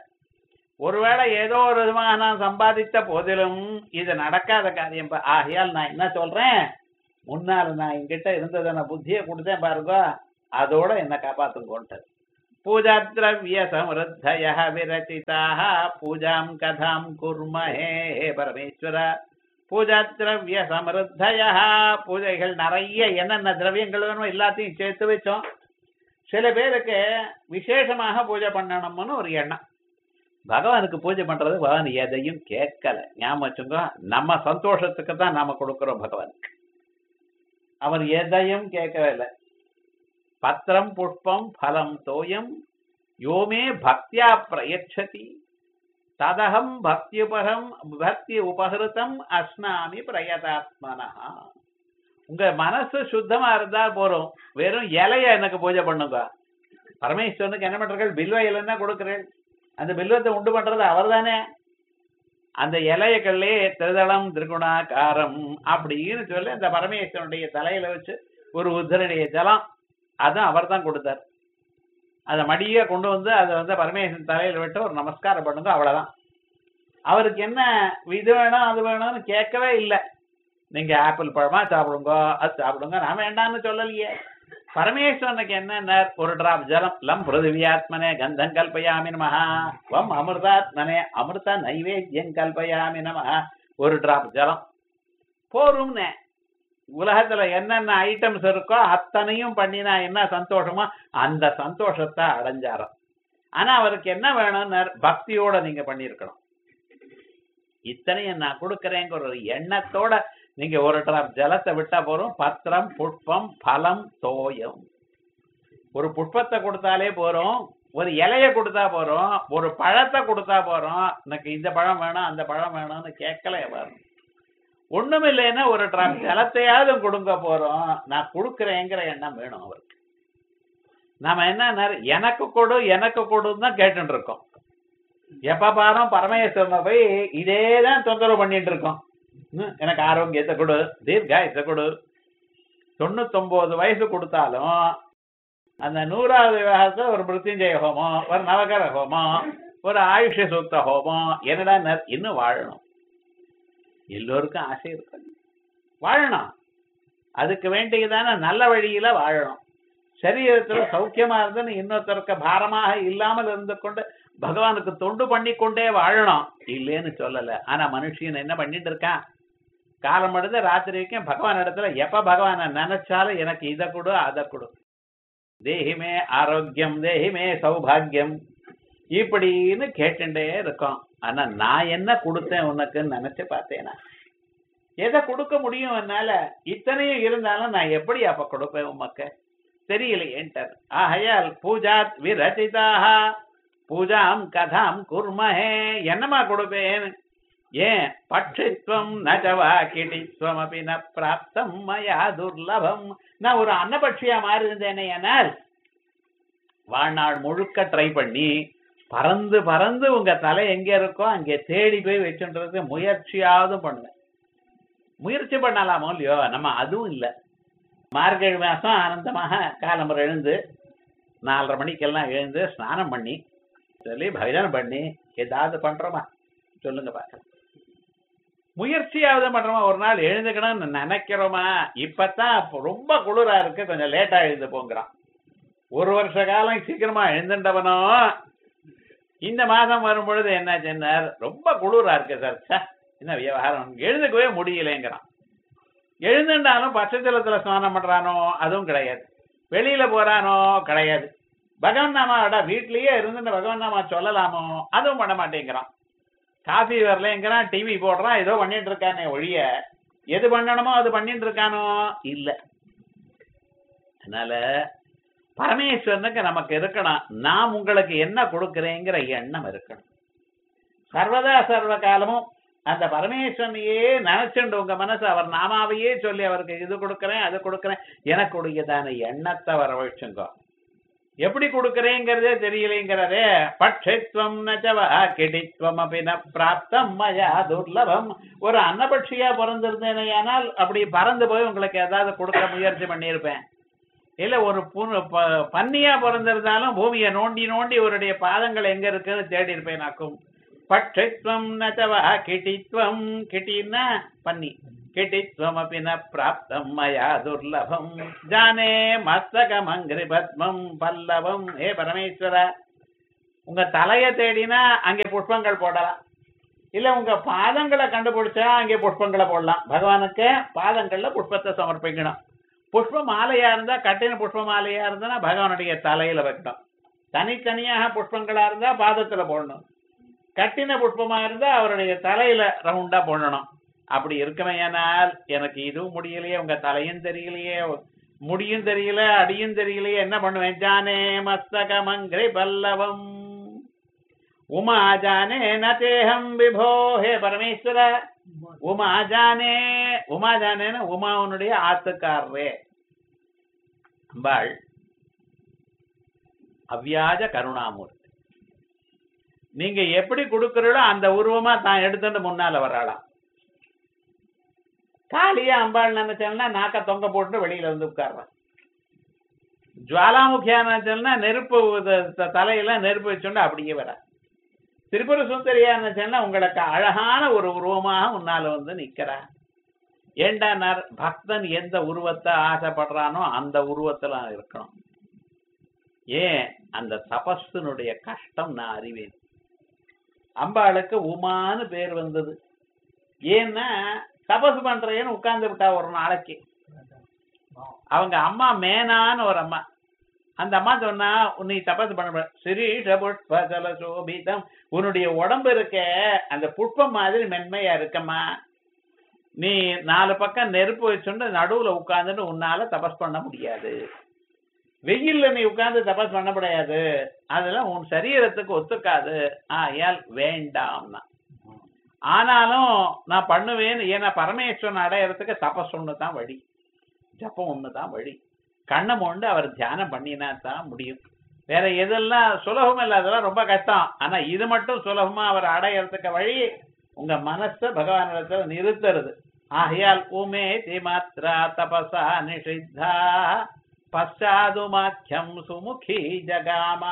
ஒருவேளை ஏதோ ஒரு விதமாக நான் சம்பாதித்த போதிலும் இது நடக்காத காரியம் பா- ஆகையால் நான் என்ன சொல்றேன் முன்னால நான் என்கிட்ட இருந்ததை நான் புத்தியை கொடுத்தேன் பாருங்க அதோட என்ன காப்பாத்துங்கோன்ட்டு பூஜா திரவிய சமருத்தய விரச்சிதாக பூஜாம் கதாம் குர்மஹே ஹே பரமேஸ்வர பூஜா திரவிய சமருத்தய பூஜைகள் நிறைய என்னென்ன திரவியங்கள் வேணுமோ எல்லாத்தையும் சேர்த்து வச்சோம் சில பேருக்கு விசேஷமாக பூஜை பண்ணணும்னு ஒரு எண்ணம் பகவானுக்கு பூஜை பண்றது பகவான் எதையும் கேட்கல ஞாபகம் வச்சுங்க நம்ம சந்தோஷத்துக்கு தான் நாம கொடுக்கிறோம் பகவானுக்கு அவர் எதையும் கேட்கவே இல்லை பத்திரம் புஷ்பம் பலம் தோயம் யோமே பக்தியா பிரயச்சதி ததகம் பக்தியுபரம் பக்தி உபகிருதம் அஸ்னாமி பிரயதாத்மனா உங்க மனசு சுத்தமா இருந்தா போறோம் வெறும் இலைய எனக்கு பூஜை பண்ணுங்க பரமேஸ்வரனுக்கு என்ன பண்றீர்கள் பில்வ இலைன்னா கொடுக்குறேன் அந்த பில்வத்தை உண்டு பண்றது அவர்தானே அந்த இலையக்கல்லே திருதளம் திருகுணாகாரம் அப்படின்னு சொல்லி அந்த பரமேஸ்வரனுடைய தலையில வச்சு ஒரு உத்தரடைய ஜலம் அதுவும் அவர் தான் கொடுத்தார் அதை மடிய கொண்டு வந்து அதை வந்து பரமேஸ்வரன் தலையில விட்டு ஒரு நமஸ்காரம் பண்ணுங்க அவ்வளவுதான் அவருக்கு என்ன இது வேணும் அது வேணும்னு கேட்கவே இல்லை நீங்க ஆப்பிள் பழமா சாப்பிடுங்க அது சாப்பிடுங்க நான் வேண்டாம்னு சொல்லலையே பரமேஸ்வரனுக்கு என்ன ஒரு டிராப் ஜலம் லம் பிருத்திவியாத்மனே கந்தம் கல்பயாமி நமஹ வம் அமிர்தாத்மனே அமிர்த நைவேத்தியம் கல்பயாமி நமஹ ஒரு டிராப் ஜலம் போரும்னே உலகத்துல என்னென்ன ஐட்டம்ஸ் இருக்கோ அத்தனையும் பண்ணினா என்ன சந்தோஷமோ அந்த சந்தோஷத்தை அடைஞ்சாராம் ஆனா அவருக்கு என்ன வேணும்னு பக்தியோட நீங்க பண்ணியிருக்கணும் இத்தனையும் நான் கொடுக்கறேங்கிற ஒரு எண்ணத்தோட நீங்க ஒரு டிராப் ஜலத்தை விட்டா போறோம் பத்திரம் புஷ்பம் பலம் தோயம் ஒரு புஷ்பத்தை கொடுத்தாலே போறோம் ஒரு இலைய கொடுத்தா போறோம் ஒரு பழத்தை கொடுத்தா போறோம் எனக்கு இந்த பழம் வேணும் அந்த பழம் வேணும்னு கேட்கல வரும் ஒண்ணும் இல்லைன்னா ஒரு டிராப் ஜலத்தையாவது கொடுங்க போறோம் நான் கொடுக்கறேங்கிற எண்ணம் வேணும் அவருக்கு நாம என்ன எனக்கு கொடு எனக்கு கொடுன்னு தான் கேட்டுட்டு இருக்கோம் எப்ப பாரும் பரமேஸ்வரனை போய் இதேதான் தொந்தரவு பண்ணிட்டு இருக்கோம் ம், எனக்கு ஆரோக்கியத்தை கொடு தீர்காயத்தை கொடு தொண்ணூத்தொன்பது வயசு கொடுத்தாலும் அந்த நூறாவது விவாகத்துல ஒரு மிருத்யுஞ்சய ஹோமம் ஒரு நவகர ஹோமம் ஒரு ஆயுஷ சூக்த ஹோமம் என்னடா ந- இன்னும் வாழணும் எல்லோருக்கும் ஆசை இருக்கு வாழணும் அதுக்கு வேண்டியதான நல்ல வழியில வாழணும் சரீரத்துல சௌக்கியமா இருந்து இன்னொருத்தருக்கு பாரமாக இல்லாமல் இருந்து கொண்டு பகவானுக்கு தொண்டு பண்ணி கொண்டே வாழணும் இல்லேன்னு சொல்லல ஆனா மனுஷன் என்ன பண்ணிட்டு இருக்கான் காலம் எடுத்து ராத்திரி வரைக்கும் பகவான் இடத்துல எப்ப பகவானை நினைச்சாலும் எனக்கு இதை கொடு அதை கொடு தேஹிமே ஆரோக்கியம் தேஹிமே சௌபாகியம் இப்படின்னு கேட்டுட்டே இருக்கோம் ஆனா நான் என்ன கொடுத்தேன் உனக்குன்னு நினைச்சு பார்த்தேனா எதை கொடுக்க முடியும் என்னால இத்தனையும் இருந்தாலும் நான் எப்படி அப்ப கொடுப்பேன் உமக்கு தெரியலையேன்ட்டார் ஆகையால் பூஜாத் விரச்சிதாக பூஜாம் கதாம் குர்மஹே என்னமா கொடுப்பேன் ஏன் பட்சித்வம் நஜவா கிடித்வம் அப்படி ந பிராப்தம் மயா துர்லபம் நான் ஒரு அன்னபட்சியா மாறி இருந்தேனே என்னால் வாழ்நாள் முழுக்க ட்ரை பண்ணி பறந்து பறந்து உங்க தலை எங்க இருக்கோ அங்கே தேடி போய் வச்சுன்றதுக்கு முயற்சியாவது பண்ணுவேன் முயற்சி பண்ணலாமோ இல்லையோ நம்ம அதுவும் இல்லை மார்கழி மாசம் ஆனந்தமாக காலம்பரம் எழுந்து நாலரை மணிக்கெல்லாம் எழுந்து ஸ்நானம் பண்ணி சொல்லி பஜனை பண்ணி ஏதாவது பண்றோமா சொல்லுங்க பார்க்கலாம் முயற்சியாவது பண்றோமா ஒரு நாள் எழுந்துக்கணும்னு நினைக்கிறோமா இப்பதான் அப்ப ரொம்ப குளிரா இருக்கு கொஞ்சம் லேட்டா எழுந்து போங்கிறான் ஒரு வருஷ காலம் சீக்கிரமா எழுந்துட்டவனோ இந்த மாதம் வரும் பொழுது என்ன சொன்னார் ரொம்ப குளிரா இருக்கு சார் ச்சே, என்ன விவகாரம் எழுந்துக்கவே முடியலைங்கிறான் எழுந்துட்டாலும் பச்சை ஜலத்துல ஸ்நானம் பண்றானோ அதுவும் கிடையாது வெளியில போறானோ கிடையாது பகவன் நாமாடா வீட்லயே இருந்து பகவன் நாமா சொல்லலாமோ அதுவும் பண்ண மாட்டேங்கிறான் காஃபி வரலங்கிறான் டிவி போடுறான் ஏதோ பண்ணிட்டு இருக்கானே ஒழிய எது பண்ணணுமோ அது பண்ணிட்டு இருக்கானோ இல்ல அதனால பரமேஸ்வரனுக்கு நமக்கு இருக்கணும் நான் உங்களுக்கு என்ன கொடுக்கிறேங்கிற எண்ணம் இருக்கணும் சர்வதா சர்வ காலமும் அந்த பரமேஸ்வரனையே நினைச்சுண்டு உங்க மனசு அவர் நாமாவையே சொல்லி அவருக்கு இது கொடுக்கிறேன் அது கொடுக்கிறேன் எனக்கு உடையதான எண்ணத்தை வர வச்சுங்கோ எப்படி கொடுக்கறேங்கிறதே தெரியலைங்கிறதே பட்சித்வம் நச்சவா கிடித்வம் அபின பிராப்தம் மயா துர்லபம் ஒரு அன்னபட்சியா பிறந்திருந்தேனேயானால் அப்படி பறந்து போய் உங்களுக்கு ஏதாவது கொடுக்க முயற்சி பண்ணியிருப்பேன் இல்ல ஒரு புன- ப- பன்னியா பிறந்திருந்தாலும் பூமியை நோண்டி நோண்டி அவருடைய பாதங்கள் எங்க இருக்குன்னு தேடி இருப்பேனாக்கும் பட்சித்வம் நச்சவா கிட்டித்வம் கிட்டின்னா பன்னி கிட்டித்வம் அப்படி ந பிராப்தம் மயா துர்லபம் ஜானே மஸ்தகம் அங்கிரி பத்மம் பல்லவம் ஏ பரமேஸ்வர உங்க தலைய தேடினா அங்கே புஷ்பங்கள் போடலாம் இல்ல உங்க பாதங்களை கண்டுபிடிச்சா அங்கே புஷ்பங்களை போடலாம் பகவானுக்கு பாதங்கள்ல புஷ்பத்தை சமர்ப்பிக்கணும் புஷ்ப மாலையா இருந்தா கட்டின புஷ்ப மாலையா இருந்தா பகவானுடைய தலையில வைக்கணும் தனித்தனியாக புஷ்பங்களா இருந்தா பாதத்துல போடணும் கட்டின புஷ்பமா இருந்தா அவருடைய தலையில ரவுண்டா போடணும் அப்படி இருக்குமையானால் எனக்கு இதுவும் முடியலையே உங்க தலையும் தெரியலையே முடியும் தெரியல அடியும் தெரியலையே என்ன பண்ணுவேன் ஜானே மஸ்தகமங்கிரி பல்லவம் உமா ஜானே நதேஹம் விபோ ஹே பரமேஸ்வர உமா ஜானே உமா ஜானேன்னு உமாவனுடைய ஆத்துக்காரரே அம்பாள் அவ்வியாஜ கருணாமூர்த்தி நீங்க எப்படி கொடுக்கறீங்களோ அந்த உருவமா தான் எடுத்துட்டு முன்னால வராளாம் காளியா அம்பாள் நினைச்சாங்கன்னா நாக்க தொங்க போட்டு வெளியில வந்து உட்கார்றான் ஜுவாலாமுகியா நினைச்சா நெருப்பு த- த- தலையில நெருப்பு வச்சுண்டு அப்படியே வர திரிபுர சுந்தரியா நினைச்சா உங்களுக்கு அழகான ஒரு உருவமாக முன்னால வந்து நிக்கிறா ஏண்டா நர் பக்தன் எந்த உருவத்தை ஆசைப்படுறானோ அந்த உருவத்துல இருக்கணும் ஏன் அந்த தபஸினுடைய கஷ்டம் நான் அறிவேன் அம்பாளுக்கு உமான்னு பேர் வந்தது ஏன்னா தபசு பண்றேன்னு உட்கார்ந்து விட்டா ஒரு நாளைக்கு அவங்க அம்மா மேனான்னு ஒரு அம்மா அந்த அம்மா சொன்னா நீ தபசு பண்ண சிரீஷ புஷ்ப ஜல சோபிதம் உன்னுடைய உடம்பு இருக்க அந்த புஷ்பம் மாதிரி மென்மையா இருக்கம்மா நீ நாலு பக்கம் நெருப்பு வச்சுட்டு நடுவுல உட்கார்ந்துட்டு உன்னால தபஸ் பண்ண முடியாது வெயில்ல நீ உட்கார்ந்து தபஸ் பண்ண முடியாது அதெல்லாம் உன் சரீரத்துக்கு ஒத்துக்காது ஆயால் வேண்டாம்னா ஆனாலும் நான் பண்ணுவேன் ஏன்னா பரமேஸ்வரன் அடையறதுக்கு தபஸ் ஒன்று தான் வழி ஜப்பம் ஒன்று தான் வழி கண்ணை மொண்டு அவர் தியானம் பண்ணினா தான் முடியும் வேற எதெல்லாம் சுலபம் இல்லை அதெல்லாம் ரொம்ப கஷ்டம் ஆனா இது மட்டும் சுலபமா அவர் அடையறதுக்கு வழி உங்க மனச பகவானிடத்துல நிறுத்துறது ஆகையால் உமே மாத்ரா தபசா நிஷித்தா பశ్చాదుమాఖ్యం சுமுகி ஜகாமா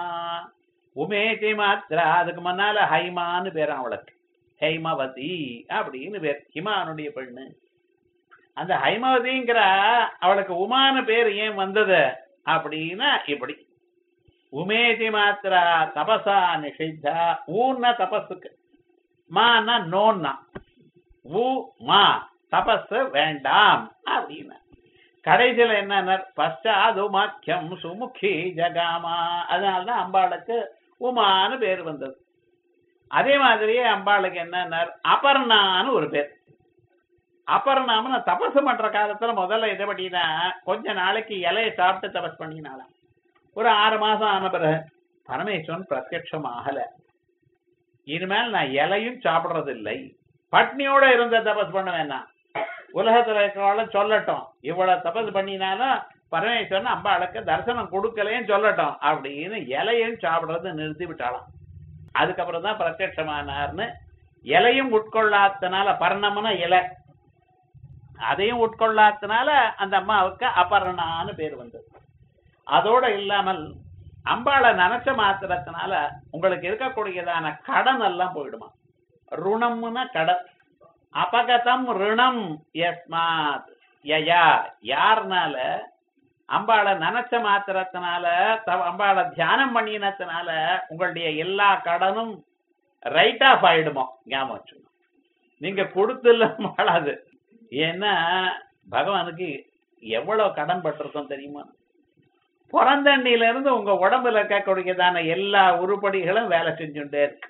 உமேதி மாத்ரா அதுக்கு முன்னால ஹைமான்னு பேர் அவளுக்கு ஹைமவதி அப்படின்னு பேர் ஹிமானுடைய பெண்ணு அந்த ஹைமவதிங்கிற அவளுக்கு உமான பேர் ஏன் வந்தது அப்படின்னா இப்படி உமேதி மாத்ரா தபசா நிஷித்தா ஊன்னா தபஸுக்கு மானா நோன்னா ஊ மா தபஸ் வேண்டாம் அப்படின்னா கடைசியில என்ன பశ్చాது மாக்கியம் சுமுகி ஜகாமா அதனாலதான் அம்பாளுக்கு உமான்னு பேர் வந்தது அதே மாதிரியே அம்பாளுக்கு என்ன அபர்ணான்னு ஒரு பேர் அபர்ணாம தபசு பண்ற காலத்துல முதல்ல இதை பண்ணினா கொஞ்ச நாளைக்கு இலையை சாப்பிட்டு தபஸ் பண்ணினாலாம் ஒரு ஆறு மாசம் ஆன பிறகு பரமேஸ்வரன் பிரத்யட்சம் ஆகல இனிமேல் நான் இலையும் சாப்பிடுறது இல்லை பட்னியோட இருந்த தபஸ் பண்ண வேணாம் உலகத்துல இருக்கிறவள சொல்லட்டும் இவ்வளவு தபஸ் பண்ணினாலும் பரமேஸ்வரன் அம்பாளுக்கு தரிசனம் கொடுக்கலையும் சொல்லட்டும் அப்படின்னு இலையும் சாப்பிடுறது நிறுத்தி விட்டாளாம் அதுக்கப்புறம் தான் பிரத்யட்சமானார்னு இலையும் உட்கொள்ளாதனால பர்ணம்னா இலை அதையும் உட்கொள்ளாதனால அந்த அம்மாவுக்கு அபர்ணான்னு பேர் வந்தது அதோட இல்லாமல் அம்பாளை நினைச்ச மாத்திரத்தினால உங்களுக்கு இருக்கக்கூடியதான கடன் எல்லாம் போயிடுமா ருணம்னா கடன் அபகதம் ருணம் எஸ்மாத் யயா யாருனால அம்பாளை நினைச்ச மாத்திரத்தினால த- அம்பாளை தியானம் பண்ணினத்தினால உங்களுடைய எல்லா கடனும் ரைட் ஆஃப் ஆயிடுமோ ஞாபகம் வச்சுக்கணும் நீங்க கொடுத்துல மாளாது ஏன்னா பகவானுக்கு எவ்வளவு கடன் பட்டிருக்கோம் தெரியுமா பிறந்தண்ணில இருந்து உங்க உடம்புல இருக்கக்கூடியதான எல்லா உருப்படிகளும் வேலை செஞ்சுட்டே இருக்கு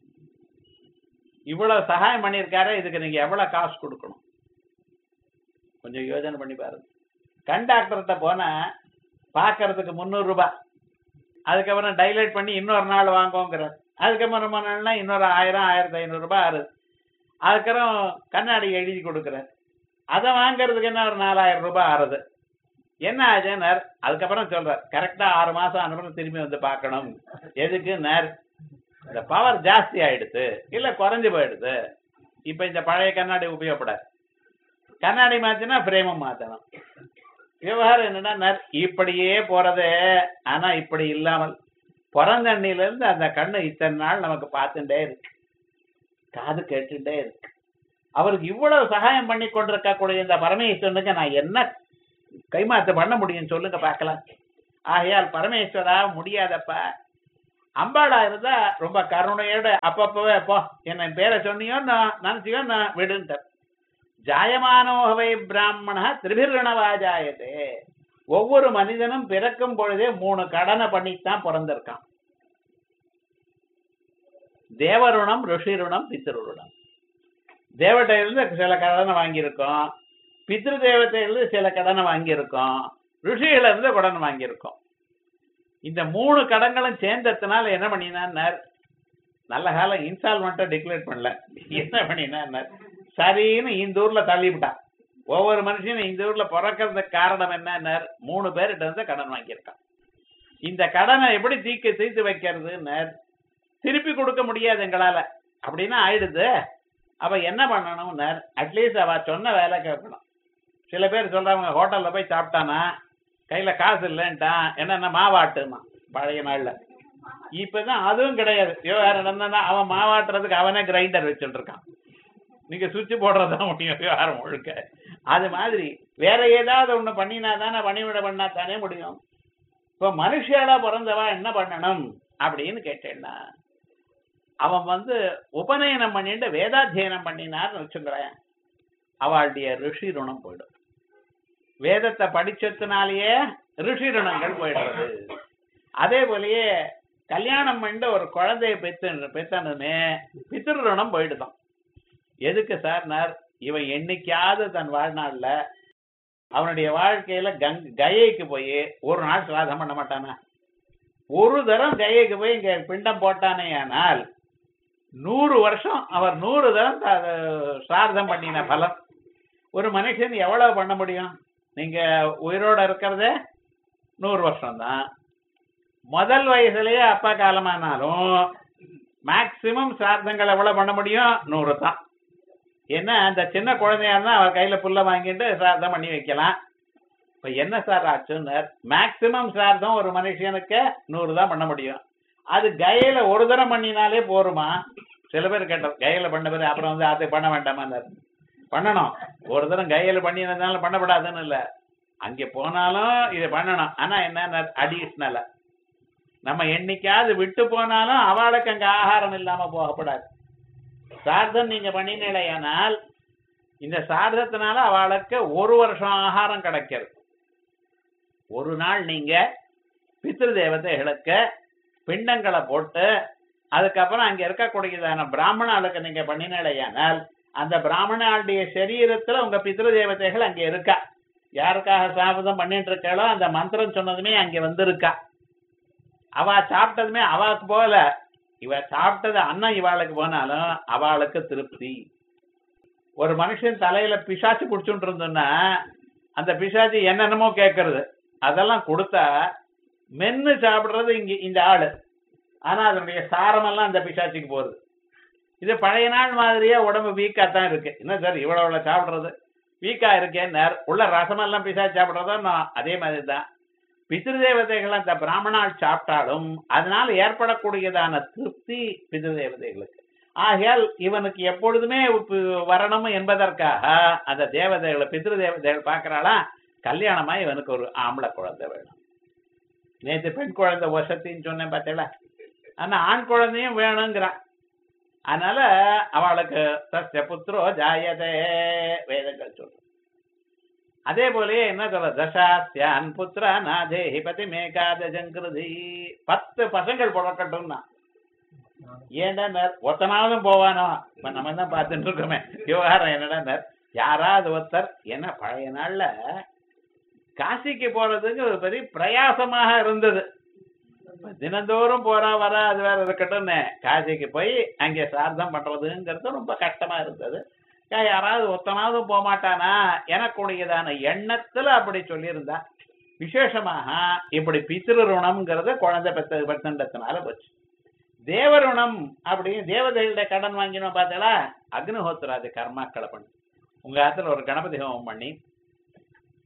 இவ்வளவு சகாயம் பண்ணியிருக்காரு இதுக்கு நீங்க எவ்வளவு காசு கொடுக்கணும் கொஞ்சம் யோசனை பண்ணி பாருங்க கண் டாக்டர்கிட்ட போனா பாக்குறதுக்கு முந்நூறு ரூபாய் அதுக்கப்புறம் டைலைட் பண்ணி இன்னொரு நாள் வாங்குவோங்கிறார் அதுக்கப்புறம் நாள்னா இன்னொரு ஆயிரம் ஆயிரத்தி ஐநூறு ரூபாய் ஆறுது அதுக்கப்புறம் கண்ணாடி எழுதி கொடுக்குறார் அதை வாங்குறதுக்கு என்ன ஒரு நாலாயிரம் ரூபாய் ஆறுது என்ன ஆச்சுன்னார் அதுக்கப்புறம் சொல்றார் கரெக்டா ஆறு மாசம் அனுப்புறம் திரும்பி வந்து பார்க்கணும் எதுக்கு நேர் இந்த பவர் ஜாஸ்தி ஆயிடுது இல்ல குறைஞ்சு போயிடுது இப்ப இந்த பழைய கண்ணாடி உபயோகப்படாது கண்ணாடி மாத்தினா பிரேமம் மாத்தணும் விவகாரம் என்னன்னா நர்- இப்படியே போறது ஆனா இப்படி இல்லாமல் பிறந்தண்ணில இருந்து அந்த கண்ணு இத்தனை நாள் நமக்கு பார்த்துட்டே இருக்கு காது கேட்டுட்டே இருக்கு அவருக்கு இவ்வளவு சகாயம் பண்ணி கொண்டிருக்கக்கூடிய இந்த பரமேஸ்வரனுக்கு நான் என்ன கைமாத்து பண்ண முடியும் சொல்லுங்க பார்க்கலாம் ஆகையால் பரமேஸ்வரா முடியாதப்பா அம்பாளா இருந்தா ரொம்ப கருணையோட அப்பப்பவே போ என்ன பேரை சொன்னியோ நான் நினைச்சியோ நான் விடுன்ட்டார் ஜாயமானோகவை பிராமண திரிபிரணவாஜாயதே ஒவ்வொரு மனிதனும் பிறக்கும் பொழுதே மூணு கடனை பண்ணித்தான் பிறந்திருக்கான் தேவருணம் ருஷிருணம் பித்திருணம் தேவட்டையிலிருந்து சில கடனை வாங்கியிருக்கோம் பித்ரு தேவத்தையிலிருந்து சில கடனை வாங்கியிருக்கோம் ருஷியில இருந்து கடன் வாங்கியிருக்கோம் இந்த மூணு கடன்களும் சேர்ந்ததுனால என்ன பண்ணினார் நல்ல காலம் இன்ஸ்டால்மெண்ட்டை டிக்ளேர் பண்ணல என்ன பண்ணினார் சரின்னு இந்த ஊர்ல தள்ளிவிட்டான் ஒவ்வொரு மனுஷனும் இந்த ஊர்ல பிறக்கிறதுக்கு காரணம் என்ன மூணு பேர்கிட்ட இருந்து கடன் வாங்கியிருக்கான் இந்த கடனை எப்படி தீக்க தீர்த்து வைக்கிறதுன்னு திருப்பி கொடுக்க முடியாது எங்களால அப்படின்னா ஆயிடுது அவ என்ன பண்ணணும் அட்லீஸ்ட் அவ சொன்ன வேலை கேட்கணும் சில பேர் சொல்றவங்க ஹோட்டல்ல போய் சாப்பிட்டானா கையில காசு இல்லைன்ட்டான் என்னென்ன மாவாட்டுமா பழைய நாள்ல இப்பதான் அதுவும் கிடையாது விவகாரம் என்னன்னா அவன் மாவாட்டுறதுக்கு அவனே கிரைண்டர் வச்சுட்டு இருக்கான் நீங்க சுவிட்ச் போடுறதுதான் முடியும் விவகாரம் முழுக்க அது மாதிரி வேற ஏதாவது ஒண்ணு பண்ணினா தானே பணிவிட பண்ணா தானே முடியும் இப்ப மனுஷியாலா பிறந்தவா என்ன பண்ணணும் அப்படின்னு கேட்டேன்னா அவன் வந்து உபநயனம் பண்ணிட்டு வேதாத்தியனம் பண்ணினார்னு வச்சுக்கிறேன் அவளுடைய ரிஷி ருணம் போயிடும் வேதத்தை படிச்சதுனாலேயே ரிஷி ருணங்கள் போயிடுறது அதே போலயே கல்யாணம் பண்ணிட்டு ஒரு குழந்தைய பெத்து பெத்தனுமே பித்திரு ருணம் போயிடுதான் எதுக்கு சார் இவன் என்னைக்காவது தன் வாழ்நாள்ல அவனுடைய வாழ்க்கையில கங் கயைக்கு போய் ஒரு நாள் சிராதம் பண்ண மாட்டானா ஒரு தரம் கயைக்கு போய் இங்க பிண்டம் போட்டானே ஆனால் நூறு வருஷம் அவர் நூறு தரம் த- சிரார்த்தம் பண்ணின பலன் ஒரு மனுஷன் எவ்வளவு பண்ண முடியும் நீங்க உயிரோட இருக்கிறதே நூறு வருஷம் தான் முதல் வயசுலயே அப்பா காலமானாலும் மேக்சிமம் சிரார்த்தங்கள் எவ்வளவு பண்ண முடியும் நூறு தான் என்ன அந்த சின்ன குழந்தையா இருந்தா அவர் கையில புல்ல வாங்கிட்டு சிரார்த்தம் பண்ணி வைக்கலாம் இப்ப என்ன சார் ஆச்சுன்னு மேக்சிமம் சிரார்த்தம் ஒரு மனுஷனுக்கு நூறு தான் பண்ண முடியும் அது கயையில ஒரு தரம் பண்ணினாலே போருமா சில பேர் கேட்டோம் கயையில பண்ண பேர் அப்புறம் வந்து அதை பண்ண வேண்டாமா பண்ணணும் ஒரு தரம் கையில பண்ணினதுனால பண்ணப்படாதுன்னு இல்ல அங்க போனாலும் இதை பண்ணணும் ஆனா என்ன அடிஷ்னலா நம்ம என்னைக்காவது விட்டு போனாலும் அவளுக்கு அங்க ஆகாரம் இல்லாம போகக்கூடாது சார்த்தம் நீங்க பண்ணினீங்களேயானால் இந்த சார்த்தத்தினால அவளுக்கு ஒரு வருஷம் ஆகாரம் கிடைக்கிறது ஒரு நாள் நீங்க பித்ரு தேவதைகளுக்கு பிண்டங்களை போட்டு அதுக்கப்புறம் அங்க இருக்கக்கூடியதான பிராமணாளுக்கு நீங்க பண்ணினீங்களேயானால் அந்த பிராமணாளுடைய சரீரத்துல உங்க பித்ரு தேவதைகள் அங்க இருக்கா யாருக்காக சாபதம் பண்ணிட்டு இருக்காளோ அந்த மந்திரம் சொன்னதுமே அங்க வந்திருக்கா அவ சாப்பிட்டதுமே அவாக்கு போல இவ சாப்பிட்டது அன்னம் இவாளுக்கு போனாலும் அவளுக்கு திருப்தி ஒரு மனுஷன் தலையில பிசாச்சு குடிச்சுட்டு இருந்தோம்னா அந்த பிசாச்சு என்னென்னமோ கேட்கறது அதெல்லாம் கொடுத்தா மென்னு சாப்பிடுறது இங்க இந்த ஆளு ஆனா அதனுடைய சாரமெல்லாம் அந்த பிசாச்சுக்கு போகுது இது பழைய நாள் மாதிரியே உடம்பு வீக்கா தான் இருக்கு என்ன சார் இவ்வளவு இவ்வளவு சாப்பிடுறது வீக்கா இருக்கேன் உள்ள ரசமெல்லாம் பிசாச்சு சாப்பிடுறதோ நான் அதே மாதிரி தான் பித்ருதேவதைகள் அந்த பிராமணால் சாப்பிட்டாலும் அதனால் ஏற்படக்கூடியதான திருப்தி பித்ருதேவதைகளுக்கு ஆகையால் இவனுக்கு எப்பொழுதுமே உப்பு வரணும் என்பதற்காக அந்த தேவதைகளை பித்ரு தேவதைகள் பார்க்கறாளா கல்யாணமா இவனுக்கு ஒரு ஆம்பளை குழந்தை வேணும் நேத்து பெண் குழந்தை வசத்தின்னு சொன்னேன் பார்த்தீங்களா ஆனா ஆண் குழந்தையும் வேணுங்கிறான் அதனால அவளுக்கு சஸ்ய புத்திரோ ஜாயதே வேதங்கள் சொல்ற அதே போலயே என்ன சொல்ற தசாஸ்யான் புத்திரா நாதேஹி பதி மேகாதஜங்கிருதி பத்து பசங்கள் பிறக்கட்டும்னா ஏன்டா ஒத்தனாவதும் போவானோ இப்ப நம்ம தான் பார்த்துட்டு இருக்கோமே விவகாரம் என்னடா யாராவது ஒருத்தர் என்ன பழைய நாள்ல காசிக்கு போறதுக்கு ஒரு பெரிய பிரயாசமாக இருந்தது இப்ப தினந்தோறும் போறா வரா அது வேற இருக்கட்டும்னு காசிக்கு போய் அங்கே சார்த்தம் பண்றதுங்கிறது ரொம்ப கஷ்டமா இருந்தது ஏன் யாராவது ஒத்தனாவது போக மாட்டானா எனக்குடையதான எண்ணத்துல அப்படி சொல்லியிருந்தா விசேஷமாக இப்படி பித்திரு ருணம்ங்கிறத குழந்தை பெத்த பெத்தண்டத்தினால போச்சு தேவருணம் அப்படின்னு தேவதைகள கடன் வாங்கினோம் பார்த்தீங்களா அக்னிஹோத்திராதி கர்மாக்களை பண்ணி உங்க ஆத்துல ஒரு கணபதி ஹோமம் பண்ணி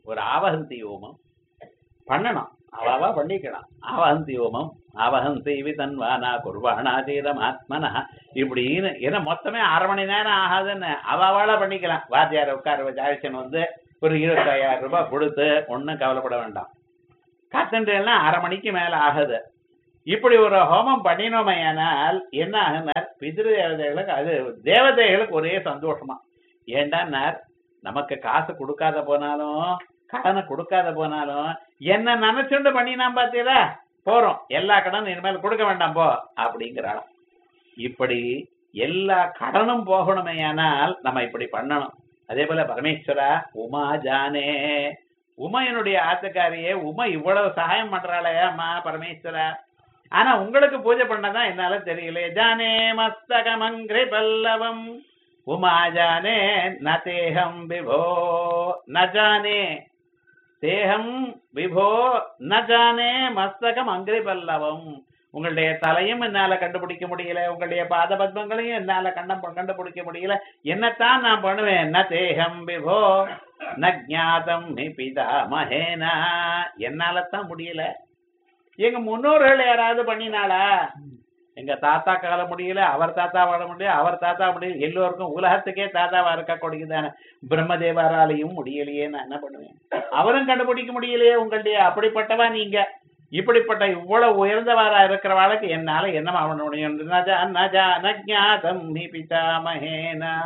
ஒரு ஆவகந்தி ஹோமம் பண்ணணும் அவாவா பண்ணிக்கலாம் ஆவகந்தி ஹோமம் ஆவகந்தி விதன்வானா குர்வானா தீரம் ஆத்மனா இப்படின்னு ஏன்னா மொத்தமே அரை மணி நேரம் ஆகாதுன்னு அவாவால பண்ணிக்கலாம் வாத்தியார் உட்கார வச்சு அழைச்சன் வந்து ஒரு இருபத்தாயிரம் ரூபாய் கொடுத்து ஒன்றும் கவலைப்பட வேண்டாம் காத்தன்ட்ரெல்லாம் அரை மணிக்கு மேல ஆகுது இப்படி ஒரு ஹோமம் பண்ணினோமையானால் என்ன ஆகுனார் பிதிரு தேவதைகளுக்கு அது தேவதைகளுக்கு ஒரே சந்தோஷமா ஏண்டான்னார் நமக்கு காசு கொடுக்காத போனாலும் கடனை கொடுக்காத போனாலும் என்ன நினைச்சுண்டு பண்ணினா பாத்தீரா போறோம் எல்லா கடனும் இனிமேல் கொடுக்க வேண்டாம் போ அப்படிங்கிறாளாம் இப்படி எல்லா கடனும் போகணுமேயானால் நம்ம இப்படி பண்ணணும் அதே போல பரமேஸ்வரா உமா ஜானே உமையனுடைய ஆத்துக்காரியே உமை இவ்வளவு சகாயம் பண்றாளே அம்மா பரமேஸ்வரா ஆனா உங்களுக்கு பூஜை பண்ணதான் என்னால தெரியல ஜானே மஸ்தகமங்கிரி பல்லவம் உமா ஜானே ந தேகம் விபோ ந ஜானே தேகம் விபோ ந ஜானே மஸ்தகம் அங்கிரி பல்லவம் உங்களுடைய தலையும் என்னால கண்டுபிடிக்க முடியல உங்களுடைய பாத பத்மங்களையும் என்னால கண்டம் கண்டுபிடிக்க முடியல என்னத்தான் நான் பண்ணுவேன் ந தேகம் விபோ ந ஜாதம் நி பிதா மகேனா என்னால தான் முடியல எங்க முன்னோர்கள் யாராவது பண்ணினாளா எங்க தாத்தா கால முடியல அவர் தாத்தா வாழ முடியல அவர் தாத்தா முடியல எல்லோருக்கும் உலகத்துக்கே தாத்தாவா இருக்க கொடுக்குதானே பிரம்மதேவராலையும் முடியலையே நான் என்ன பண்ணுவேன் அவரும் கண்டுபிடிக்க முடியலையே உங்களுடைய அப்படிப்பட்டவா நீங்க இப்படிப்பட்ட இவ்வளவு உயர்ந்தவாரா இருக்கிறவாளுக்கு என்னால என்ன அவன முடியும் நஜா நஜா நஜாதம் நி பிதாமகேனா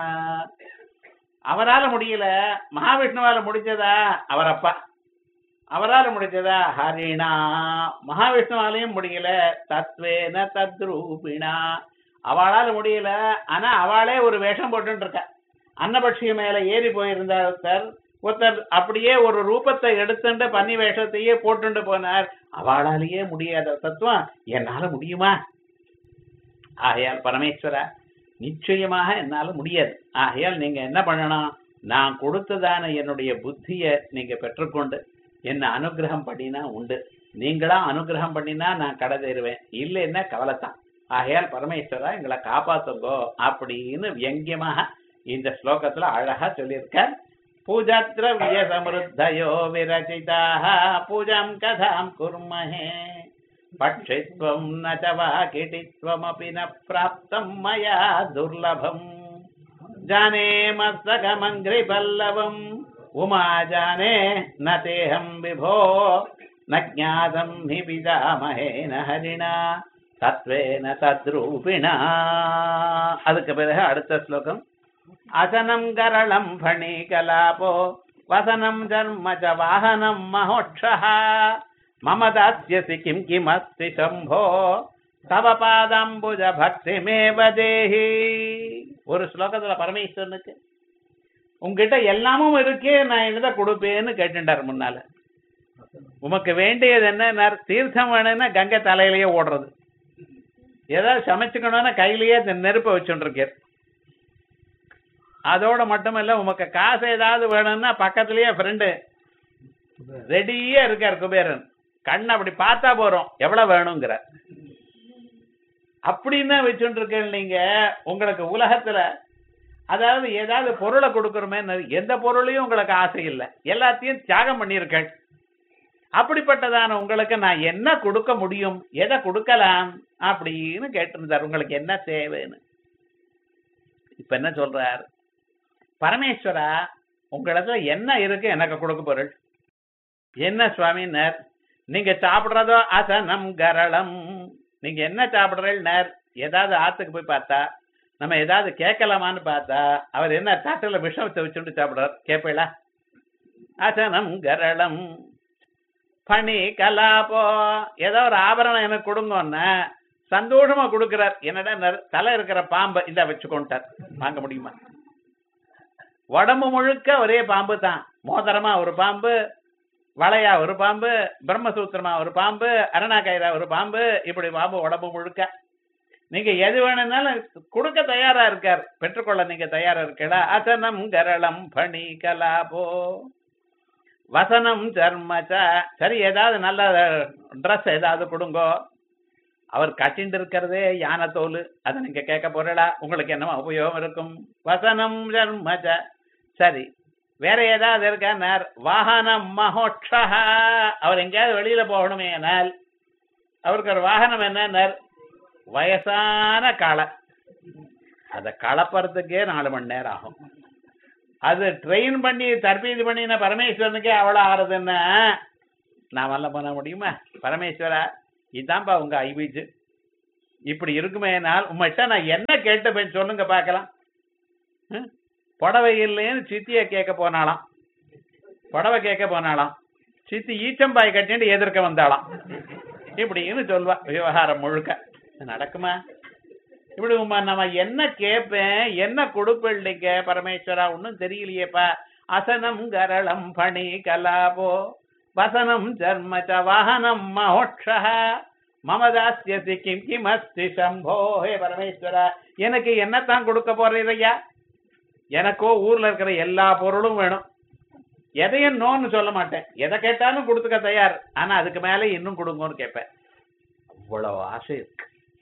அவரால முடியல மகாவிஷ்ணுவால முடிஞ்சதா அவர் அப்பா அவரால முடிஞ்சதா ஹரிணா மகாவிஷ்ணுவாலையும் முடியல தத்வேன தத்ரூபிணா அவளால முடியல ஆனா அவளே ஒரு வேஷம் போட்டு இருக்கா அன்னபட்சிய மேல ஏறி போயிருந்தார் ஒருத்தர் ஒருத்தர் அப்படியே ஒரு ரூபத்தை எடுத்துட்டு பன்னி வேஷத்தையே போட்டுண்டு போனார் அவளாலேயே முடியாத தத்துவம் என்னால முடியுமா ஆகையால் பரமேஸ்வரா நிச்சயமாக என்னால முடியாது ஆகையால் நீங்க என்ன பண்ணணும் நான் கொடுத்ததான என்னுடைய புத்திய நீங்க பெற்றுக்கொண்டு என்ன அனுகிரகம் பண்ணினா உண்டு நீங்களா அனுகிரகம் பண்ணினா நான் கடை தருவேன் இல்லைன்னா கவலைத்தான் ஆகையால் பரமேஸ்வரா எங்களை காப்பாத்துங்கோ அப்படின்னு வியங்கியமாக இந்த ஸ்லோகத்துல அழகா சொல்லியிருக்கார் பூஜாத்ரவிய சமருத்தயோ விரச்சிதாக பூஜாம் கதாம் குர்மஹே பட்சித்வம் ந ச வா கிட்டித்வமபி ந பிராப்தம் மயா துர்லபம் जाने मस्तकमङ्घ्रि पल्लवम् उमा जाने न तेऽहं विभो न ज्ञातं हि पितामहेन हरिणा தத்வேன தத்ரூபிணா அதுக்கு பிறகு அடுத்த ஸ்லோகம் அசனம் கரளம் ஃபணி கலாபோ வசனம் ஜன்ம ச வாகனம் மகோட்சா மம தாஸ்யசி கிம் கிமஸ்தி சம்போ தவ பாதாம்புஜ பக்திமேவ தேஹி ஒரு ஸ்லோகத்துல பரமேஸ்வரனுக்கு உங்ககிட்ட எல்லாமும் இருக்கே நான் என்னத கொடுப்பேன்னு கேட்டுட்டார் முன்னால உமக்கு வேண்டியது என்ன தீர்த்தம் வேணும்னா கங்கை தலையிலேயே ஓடுறது ஏதாவது சமைச்சுக்கணும்னா கையிலேயே இந்த நெருப்பை வச்சுருக்கேன் அதோட மட்டுமல்ல உமக்கு காசு ஏதாவது வேணும்னா பக்கத்துலயே ஃப்ரெண்டு ரெடியா இருக்கார் குபேரன் கண்ணை அப்படி பார்த்தா போறோம் எவ்வளவு வேணுங்கிற அப்படின்னு வச்சுட்டு இருக்கேன் நீங்க உங்களுக்கு உலகத்துல அதாவது ஏதாவது பொருளை கொடுக்கறோமே எந்த பொருளையும் உங்களுக்கு ஆசை இல்லை எல்லாத்தையும் தியாகம் பண்ணியிருக்கேன் அப்படிப்பட்டதான உங்களுக்கு நான் என்ன கொடுக்க முடியும் எதை கொடுக்கலாம் அப்படின்னு கேட்டிருந்தார் உங்களுக்கு என்ன தேவைன்னு இப்ப என்ன சொல்றார் பரமேஸ்வரா உங்களிடத்துல என்ன இருக்கு எனக்கு கொடுக்க பொருள் என்ன சுவாமினர் நீங்க சாப்பிடுறதோ அசனம் கரளம் நீங்க என்ன சாப்பிடுறீங்கன்னார் ஏதாவது ஆத்துக்கு போய் பார்த்தா நம்ம ஏதாவது கேட்கலாமான்னு பார்த்தா அவர் என்ன தாட்டில் விஷமத்தை வச்சுட்டு சாப்பிடுறார் கேட்பீங்களா அசனம் கரளம் பணி கலாப்போ ஏதோ ஒரு ஆபரணம் எனக்கு கொடுங்கன்னா சந்தோஷமா கொடுக்கிறார் என்னடா தலை இருக்கிற பாம்பை இந்த வச்சுக்கொண்டார் வாங்க முடியுமா உடம்பு முழுக்க ஒரே பாம்பு தான் மோதிரமா ஒரு பாம்பு வளையா ஒரு பாம்பு பிரம்மசூத்திரமா ஒரு பாம்பு அரணாக்கயிறா ஒரு பாம்பு இப்படி பாம்பு உடம்பு முழுக்க நீங்க எது வேணும்னாலும் கொடுக்க தயாரா இருக்கார் பெற்றுக்கொள்ள நீங்க தயாரா இருக்கா அசனம் கரளம் பணி கலாபோ வசனம் சர்மச்ச சரி ஏதாவது நல்ல ட்ரெஸ் ஏதாவது கொடுங்கோ அவர் கட்டிண்டு இருக்கிறதே யானை தோல் அதை நீங்க கேட்க போறடா உங்களுக்கு என்னமா உபயோகம் இருக்கும் வசனம் சர்மச்ச சரி வேற ஏதாவது இருக்கார் வாகனம் மகோட்சா அவர் எங்கேயாவது வெளியில போகணுமே ஆனால் அவருக்கு ஒரு வாகனம் என்னன்னார் வயசான களை அதை கலப்பறதுக்கே நாலு மணி நேரம் ஆகும் அது ட்ரெயின் பண்ணி தற்பீது பண்ணின பரமேஸ்வரனுக்கே அவ்வளோ ஆறுதுன்னா நான் வரல பண்ண முடியுமா பரமேஸ்வரா இதான்பா உங்க ஐபிஜ் இப்படி இருக்குமேனால் உங்கள்கிட்ட நான் என்ன கேட்டுப்பேன் சொல்லுங்க பார்க்கலாம் ம்? புடவை இல்லைன்னு சித்திய கேட்க போனாலாம் புடவை கேட்க போனாலாம் சித்தி ஈச்சம்பாய் கட்டிட்டு எதிர்க்க வந்தாளாம் இப்படின்னு சொல்வா விவகாரம் முழுக்க இது நடக்குமா இப்படி உம்மா நம்ம என்ன கேட்பேன் என்ன கொடுப்பிள்ளைங்க பரமேஸ்வரா ஒன்றும் தெரியலையேப்பா அசனம் கரளம் பணி கலாபோ வசனம் ஜர்ம ச வாகனம் மகோட்சா மமதாஸ்யசி கிம் கிம் அஸ்தி சம்போ ஹே பரமேஸ்வரா எனக்கு என்னத்தான் கொடுக்க போறீரையா எனக்கோ ஊர்ல இருக்கிற எல்லா பொருளும் வேணும் எதையும் நோன்னு சொல்ல மாட்டேன் எதை கேட்டாலும் கொடுத்துக்க தயார் ஆனா அதுக்கு மேல இன்னும் கொடுங்கன்னு கேட்பேன் அவ்வளவு ஆசை இருக்கு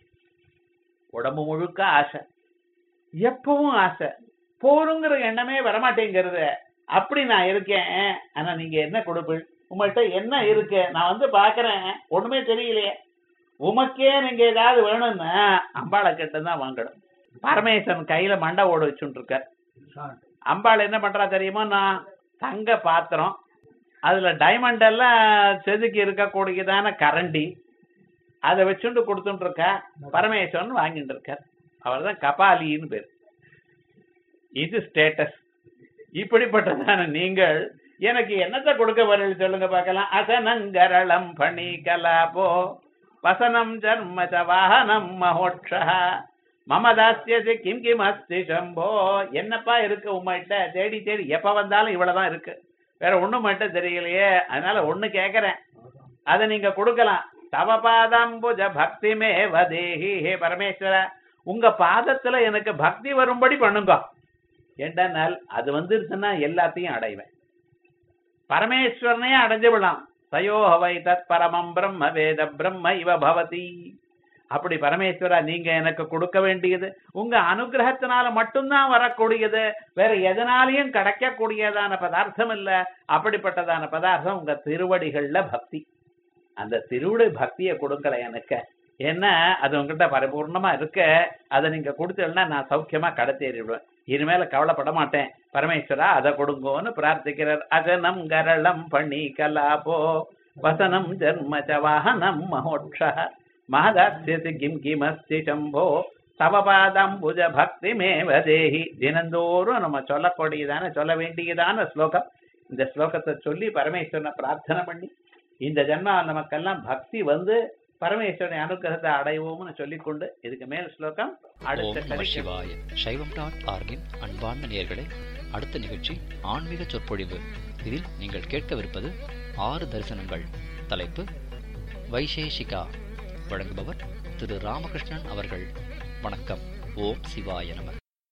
உடம்பு முழுக்க ஆசை எப்பவும் ஆசை போருங்கிற எண்ணமே வரமாட்டேங்கிறது அப்படி நான் இருக்கேன் ஆனா நீங்க என்ன கொடுப்பீள் உங்கள்கிட்ட என்ன இருக்கு நான் வந்து பாக்குறேன் ஒண்ணுமே தெரியலையே உமக்கே நீங்க ஏதாவது வேணும்னா அம்பாளை கிட்ட தான் வாங்கணும் பரமேஸ்வரன் கையில மண்டை ஓட வச்சுட்டு இருக்க அம்பாள் என்ன பண்றா தெரியுமா நான் தங்க பாத்திரம் அதுல டைமண்ட் எல்லாம் செதுக்கி இருக்கக்கூடியதான கரண்டி அதை வச்சுட்டு கொடுத்துட்டு இருக்கா பரமேஸ்வரன் வாங்கிட்டு இருக்கார் அவர் தான் கபாலின்னு பேர் இது ஸ்டேட்டஸ் இப்படிப்பட்டதான நீங்கள் எனக்கு என்னத்தை கொடுக்க வரீங்க சொல்லுங்க பார்க்கலாம் அசனங்கரளம் பணி கலாபோ வசனம் ஜர்ம ச வாகனம் மகோட்சா மம தாஸ்யசி கிம் கிம் அஸ்தி சம்போ என்னப்பா இருக்கு உங்கள்கிட்ட தேடி தேடி எப்ப வந்தாலும் இவ்வளவுதான் இருக்கு வேற ஒண்ணும் மட்டும் தெரியலையே அதனால ஒண்ணு கேக்குறேன் அதை நீங்க கொடுக்கலாம் தவ பாதம்புஜ பக்திமே வதேஹி ஹே பரமேஸ்வர உங்க பாதத்துல எனக்கு பக்தி வரும்படி பண்ணுங்க ஏண்டானால் அது வந்துருச்சுன்னா எல்லாத்தையும் அடைவேன் பரமேஸ்வரனையே அடைஞ்சு விடலாம் தயோஹவை தத் பரமம் பிரம்ம வேத பிரம்ம இவ பவதி அப்படி பரமேஸ்வரா நீங்க எனக்கு கொடுக்க வேண்டியது உங்க அனுகிரகத்தினால மட்டும்தான் வரக்கூடியது வேற எதனாலையும் கிடைக்கக்கூடியதான பதார்த்தம் இல்ல அப்படிப்பட்டதான பதார்த்தம் உங்க திருவடிகள்ல பக்தி அந்த திருவிடை பக்தியை கொடுக்கல எனக்கு என்ன அது உங்ககிட்ட பரிபூர்ணமா இருக்க அதை நீங்க கொடுத்தீங்கன்னா நான் சௌக்கியமா கடத்தேறிடுவேன் இனிமேல கவலைப்பட மாட்டேன் பரமேஸ்வரா அதை கொடுங்கோன்னு பிரார்த்திக்கிறார் அகனம் கரளம் பணி கலாபோ வசனம் ஜன்ம ச வாகனம் மகோட்ச மகதாஸ்யசி கிம் கிமஸ்தி சம்போ தவபாதம்புஜ பக்தி மேவதேஹி தினந்தோறும் நம்ம சொல்லக்கூடியதான சொல்ல வேண்டியதான ஸ்லோகம் இந்த ஸ்லோகத்தை சொல்லி பரமேஸ்வரனை பிரார்த்தனை பண்ணி இந்த ஜென்மா நமக்கெல்லாம் பக்தி வந்து பரமேஸ்வரனை அனுகிரகத்தை அடைவோம்னு சொல்லிக்கொண்டு இதுக்கு மேல் ஸ்லோகம் அடுத்த ஓம் நம கடைசி சிவாய சைவம் டாட் ஆர்கின் அன்பார்ந்த நேயர்களே அடுத்த நிகழ்ச்சி ஆன்மீக சொற்பொழிவு இதில் நீங்கள் கேட்கவிருப்பது ஆறு தரிசனங்கள் தலைப்பு வைசேஷிகா வழங்குபவர் திரு ராமகிருஷ்ணன் அவர்கள் வணக்கம் ஓம் சிவாய நம